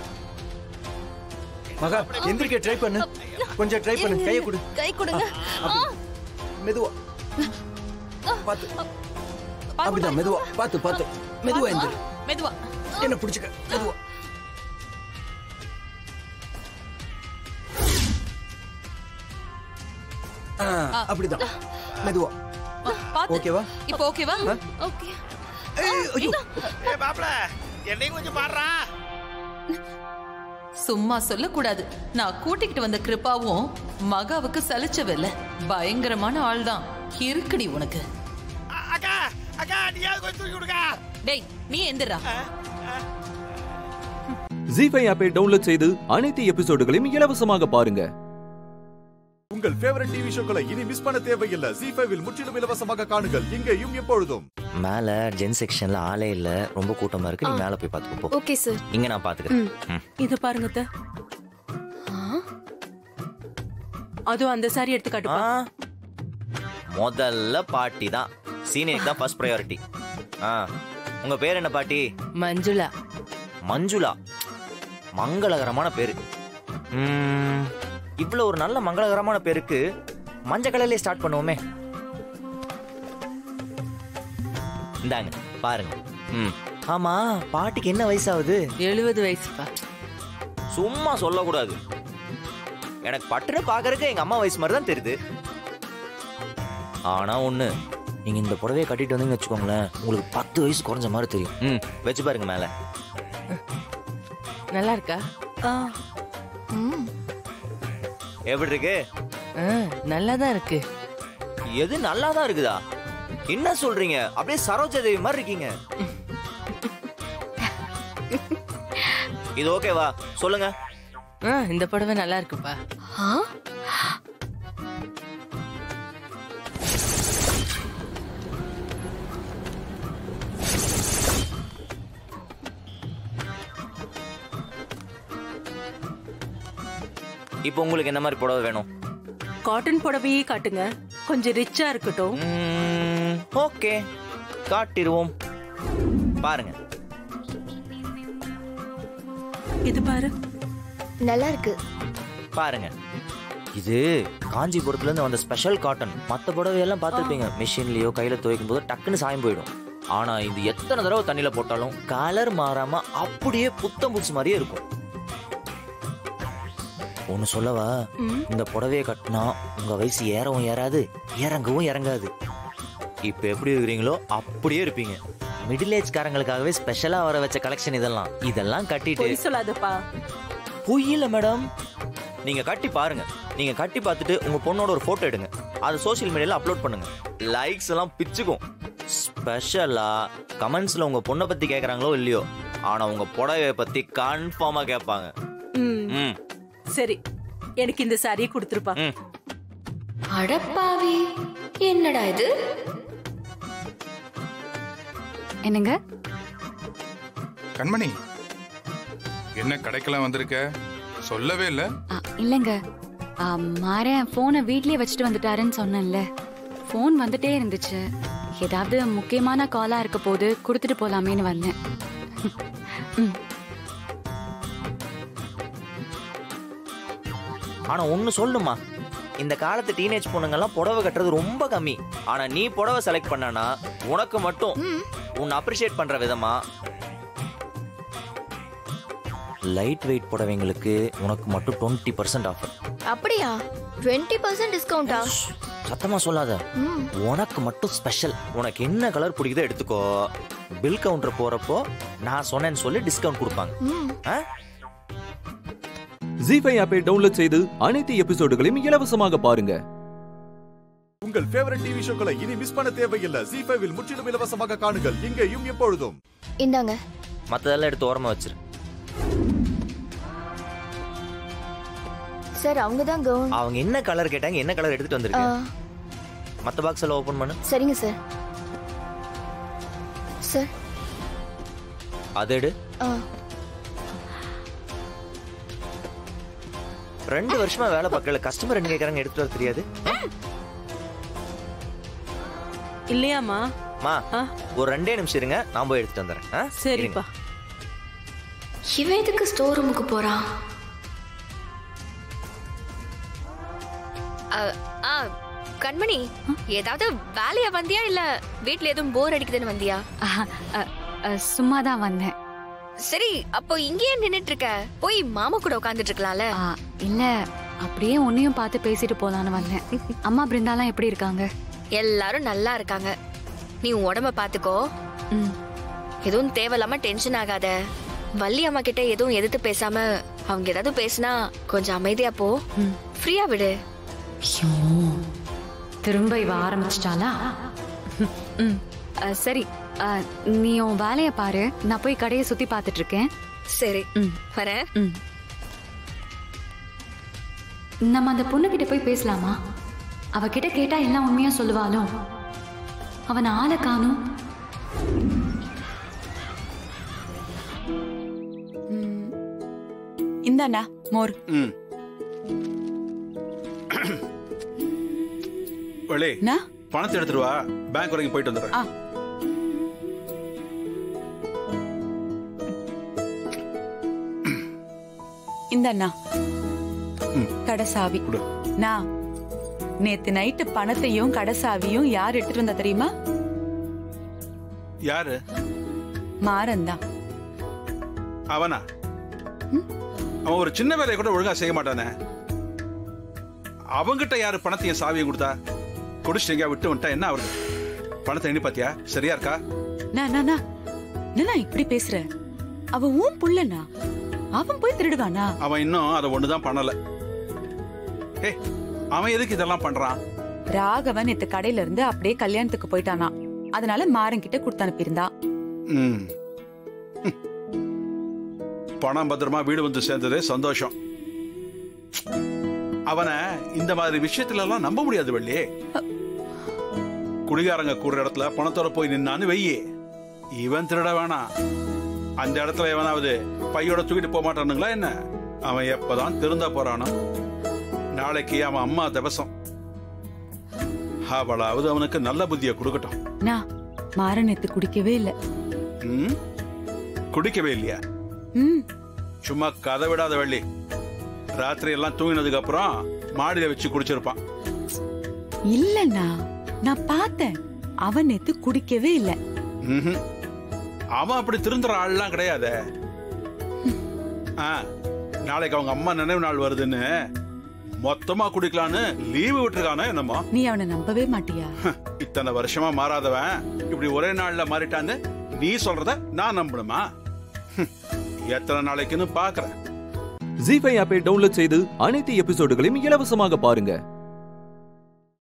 மகா எந்திரிக்க ட்ரை பண்ணு கொஞ்சம் ட்ரை பண்ணு கையை கொடு கை கொடுங்க அப்படி. மெதுவா பாத்து அப்படிதான் மெதுவா பாத்து பாத்து மெதுவா எந்திரி மெதுவா என்ன பிடிச்சுக்க மெதுவா ஆ, அப்படிதான் மெதுவா பாத்து ஓகேவா இப்போ ஓகேவா ஓகே ஏ மாப்ள என்னையும் கொஞ்சம் பாடுறா சும்மா சொல்லக்கூடாது நான் கூட்டிக்கிட்டு வந்த கிருப்பாவும் மகாவுக்கு சலிச்சவில்ல பயங்கரமான ஆள் தான் இருக்குடி உனக்கு அக்கா அக்கா நீயாவது கொஞ்சம் தூக்கி விடுங்க டேய் நீ எந்திரா ஜி ஃபைவ் ஆப்பை டவுன்லோட் செய்து அனைத்து எபிசோடுகளையும் இலவசமாக பாருங்க உங்கள் ஃபேவரட் டிவி ஷோக்களை இனி மிஸ் பண்ண தேவையில்லை ஜி ஃபைவில் முற்றிலும் இலவசமாக காணுங்கள் இங்கேயும் எப்பொழுதும் மேல ஜென் செக்ஷன்ல ஆளே இல்ல ரொம்ப கூட்டமா இருக்கு நீ மேல போய் பாத்துக்கோ போ ஓகே சார் இங்க நான் பாத்துக்கிறேன் ம். இது பாருங்க அத்தை. அதுவும் அந்த சாரி எடுத்து காட்டுப்பா முதல்ல பாட்டி தான் சீனியருக்கு தான் ஃபர்ஸ்ட் ப்ரையாரிட்டி ஆ உங்க பேர் என்ன பாட்டி மஞ்சுளா மஞ்சுளா மங்களகரமான பேரு ம், இவ்வளவு ஒரு நல்ல மங்களகரமான பேருக்கு மஞ்சள் கலர்லயே ஸ்டார்ட் பண்ணுவோமே இந்தாங்க பாருங்க ம் ஆமா பாட்டிக்கு என்ன வயசாகுது எழுபது வயசுப்பா சும்மா சொல்லக்கூடாது எனக்கு பட்டுன்னு பாக்குறதுக்கு எங்க அம்மா வயசு மாதிரி தான் தெரியுது ஆனா ஒண்ணு நீங்க இந்த புடவையை கட்டிட்டு வந்தீங்கன்னு வச்சுக்கோங்களேன் உங்களுக்கு பத்து வயசு குறைஞ்ச மாதிரி தெரியும் ம் வச்சு பாருங்க மேல நல்லா இருக்கா எப்படி இருக்கு நல்லா தான் இருக்கு எது நல்லா தான் இருக்குதா என்ன சொல்றீங்க அப்படியே சரோஜா தேவி மாதிரி இருக்கீங்க இது ஓகேவா சொல்லுங்க ஆ, இந்த புடவை நல்லா இருக்குப்பா இப்போ உங்களுக்கு என்ன மாதிரி புடவை வேணும் காட்டன் புடவையே காட்டுங்க கொஞ்சம் ரிச்சா இருக்கட்டும் ஓகே காட்டிடுவோம் பாருங்க இது பாரு நல்லா இருக்கு பாருங்க இது காஞ்சிபுரத்துல இருந்து வந்த ஸ்பெஷல் காட்டன் மத்த புடவையெல்லாம் பார்த்துருப்பீங்க மிஷின்லயோ கையில துவைக்கும் போது டக்குன்னு சாயம் போயிடும் ஆனா இது எத்தனை தடவை தண்ணியில போட்டாலும் கலர் மாறாம அப்படியே புத்தம் பூச்சி மாதிரியே இருக்கும் ஒன்னு சொல்லவா இந்த புடவைய கட்டினா உங்க வயசு ஏறவும் ஏறாது இறங்கவும் இறங்காது இப்ப எப்படி இருக்கிறீங்களோ அப்படியே இருப்பீங்க மிடில் ஏஜ் காரங்களுக்காகவே ஸ்பெஷலா வர வச்ச கலெக்ஷன் இதெல்லாம் இதெல்லாம் கட்டிட்டு பொய் சொல்லாதப்பா பொய் இல்ல மேடம் நீங்க கட்டி பாருங்க நீங்க கட்டி பார்த்துட்டு உங்க பொண்ணோட ஒரு போட்டோ எடுங்க அதை சோஷியல் மீடியால அப்லோட் பண்ணுங்க லைக்ஸ் எல்லாம் பிச்சுக்கும் ஸ்பெஷலா கமெண்ட்ஸ்ல உங்க பொண்ணை பத்தி கேக்குறாங்களோ இல்லையோ ஆனா உங்க புடவைய பத்தி கன்ஃபார்மா கேட்பாங்க ம் ம் சரி எனக்கு இந்த சாரியை கொடுத்துருப்பா அடப்பாவி என்னடா இது என்னங்க கண்மணி என்ன கடைக்கெல்லாம் வந்திருக்க சொல்லவே இல்ல ஆ, இல்லைங்க ஆ, மாறன் ஃபோனை வீட்லயே வச்சுட்டு வந்துட்டாருன்னு சொன்னேன்ல ஃபோன் வந்துட்டே இருந்துச்சு ஏதாவது முக்கியமான காலா இருக்க போது கொடுத்துட்டு போலாமேன்னு வந்தேன் ம் ஆனா ஒண்ணு சொல்லுமா இந்த காலத்து டீனேஜ் பொண்ணுங்கெல்லாம் புடவை கட்டுறது ரொம்ப கம்மி ஆனா நீ புடவை செலக்ட் பண்ணனா உனக்கு மட்டும் உன்னை அப்ரிஷியேட் பண்ற விதமா லைட் வெயிட் புடவைங்களுக்கு உனக்கு மட்டும் டுவெண்ட்டி பர்சன்ட் ஆஃபர் அப்படியா டுவெண்ட்டி பர்சன்ட் டிஸ்கவுண்டா சத்தமா சொல்லாத ம் உனக்கு மட்டும் ஸ்பெஷல் உனக்கு என்ன கலர் பிடிக்குதோ எடுத்துக்கோ பில் கவுண்டர் போறப்போ நான் சொன்னேன்னு சொல்லி டிஸ்கவுண்ட் கொடுப்பாங்க ம் ஆ? ஜி ஃபைவ் ஆப்பை டவுன்லோட் செய்து அனைத்து எபிசோடுகளையும் இலவசமாக பாருங்க உங்கள் ஃபேவரட் டிவி ஷோக்களை இனி மிஸ் பண்ண தேவையில்லை ஜி ஃபைவில் முற்றிலும் இலவசமாக காணுங்கள் இங்கேயும் எப்பொழுதும் இந்தாங்க மத்ததெல்லாம் எடுத்து ஓரமா வச்சிரு சார் அவங்க தான் கவுன் அவங்க என்ன கலர் கேட்டாங்க என்ன கலர் எடுத்துட்டு ஆ, வந்திருக்கேன் மத்த பாக்ஸ் எல்லாம் ஓபன் பண்ணு சரிங்க சார் சார் அதை எடு ஆ ரெண்டு வருஷமா வேலை பார்க்கல கஸ்டமர் என்ன கேக்குறாங்க எடுத்துட்டு வர தெரியாது இல்லையாமா மா ஒரு ரெண்டே நிமிஷம் இருங்க நான் போய் எடுத்துட்டு வந்துடுறேன் ஆ? சரிப்பா இவன் எதுக்கு ஸ்டோர் ரூமுக்கு போறான் ஆ கண்மணி ஏதாவது வேலையா வந்தியா இல்ல வீட்ல எதுவும் போர் அடிக்குதுன்னு வந்தியா சும்மா தான் வந்தேன் சரி அப்போ இங்கேயே நின்னுட்டு இருக்க போய் மாமா கூட உட்கார்ந்துட்டு இருக்கலாம்ல இல்ல அப்படியே உன்னையும் பார்த்து பேசிட்டு போலான்னு வந்தேன் அம்மா பிருந்தாலாம் எப்படி இருக்காங்க எல்லாரும் நல்லா இருக்காங்க நீ உன் உடம்ப பாத்துக்கோ எதுவும் தேவையில்லாம டென்ஷன் ஆகாத வள்ளி அம்மா கிட்ட எதுவும் எதிர்த்து பேசாம அவங்க ஏதாவது பேசினா கொஞ்சம் அமைதியா போ ஃப்ரீயா விடு ஐயோ திரும்ப இவ ஆரம்பிச்சிட்டாளா ம் அ, சரி அ, நீ உன் வேலைய பாரு நான் போய் கடையை சுத்தி பார்த்துட்டு இருக்கேன் சரி ம் வரேன் ம் நம்ம அந்த பொண்ணுகிட்ட போய் பேசலாமா அவகிட்ட கேட்டா எல்லாம் உண்மையா சொல்லுவாளோ அவன் ஆளை காணும் இந்தாண்டா மோர் ம் வள்ளி பணத்தை எடுத்துட்டு வா பேங்க் வரைக்கும் போயிட்டு வந்துடுறேன் ஆ. இந்த அண்ணா கடை சாவி நான் நேத்து நைட்டு பணத்தையும் கடை சாவியும் யார் எடுத்துட்டு வந்தா தெரியுமா யாரு மாறன் தான் அவனா அவன் ஒரு சின்ன வேலையை கூட ஒழுங்கா செய்ய மாட்டானே அவங்கிட்ட யாரு பணத்தையும் சாவியும் கொடுத்தா குடிச்சிட்டு எங்கேயா விட்டு வந்துட்டா என்ன அவருக்கு பணத்தை எண்ணி பாத்தியா சரியா இருக்கா நான் நான், நான். என்னண்ணா இப்படி பேசுற அவன் ஊன் புள்ளண்ணா அவன் போய் திருடுவானா அவன் இன்னும் அதை ஒண்ணுதான் பண்ணல ஏ அவன் எதுக்கு இதெல்லாம் பண்றான் ராகவன் நேத்து கடையில இருந்து அப்படியே கல்யாணத்துக்கு போயிட்டானா அதனால மாறன் கிட்ட கொடுத்து அனுப்பியிருந்தான் ம். ம். பணம் பத்திரமா வீடு வந்து சேர்ந்ததே சந்தோஷம் அவனை இந்த மாதிரி விஷயத்துல எல்லாம் நம்ப முடியாது வள்ளி குடிகாரங்க கூடுற இடத்துல பணத்தோட போய் நின்னான்னு வெயி இவன் திருட வேணாம் அந்த இடத்துல எவனாவது பையோட தூக்கிட்டு போக மாட்டானுங்களா என்ன அவன் எப்பதான் திருந்த போறானோ நாளைக்கு அவன் அம்மா தவசம் அவளாவது அவனுக்கு நல்ல புத்தியை கொடுக்கட்டும் நான் மாறன் நேத்து குடிக்கவே இல்ல ம்? குடிக்கவே இல்லையா ம் சும்மா கதை விடாத வள்ளி ராத்திரி எல்லாம் தூங்கினதுக்கு அப்புறம் மாடியில வச்சு குடிச்சிருப்பான் இல்லண்ணா நான் பார்த்தேன் அவன் நேத்து குடிக்கவே இல்ல ம்ஹும். அவன் அப்படி திருந்துற ஆள்லாம் கிடையாதே ஆ, நாளைக்கு அவங்க அம்மா நினைவு நாள் வருதுன்னு மொத்தமா குடிக்கலான்னு லீவு விட்டுருக்கானே என்னமோ நீ அவனை நம்பவே மாட்டியா இத்தனை வருஷமா மாறாதவன் இப்படி ஒரே நாள்ல மாறிட்டான்னு நீ சொல்றத நான் நம்பணுமா ஹம், எத்தனை நாளைக்குன்னு பாக்குறேன் ஜி ஃபைவ் ஆப்பை டவுன்லோட் செய்து அனைத்து எபிசோடுகளையும் இலவசமாக பாருங்க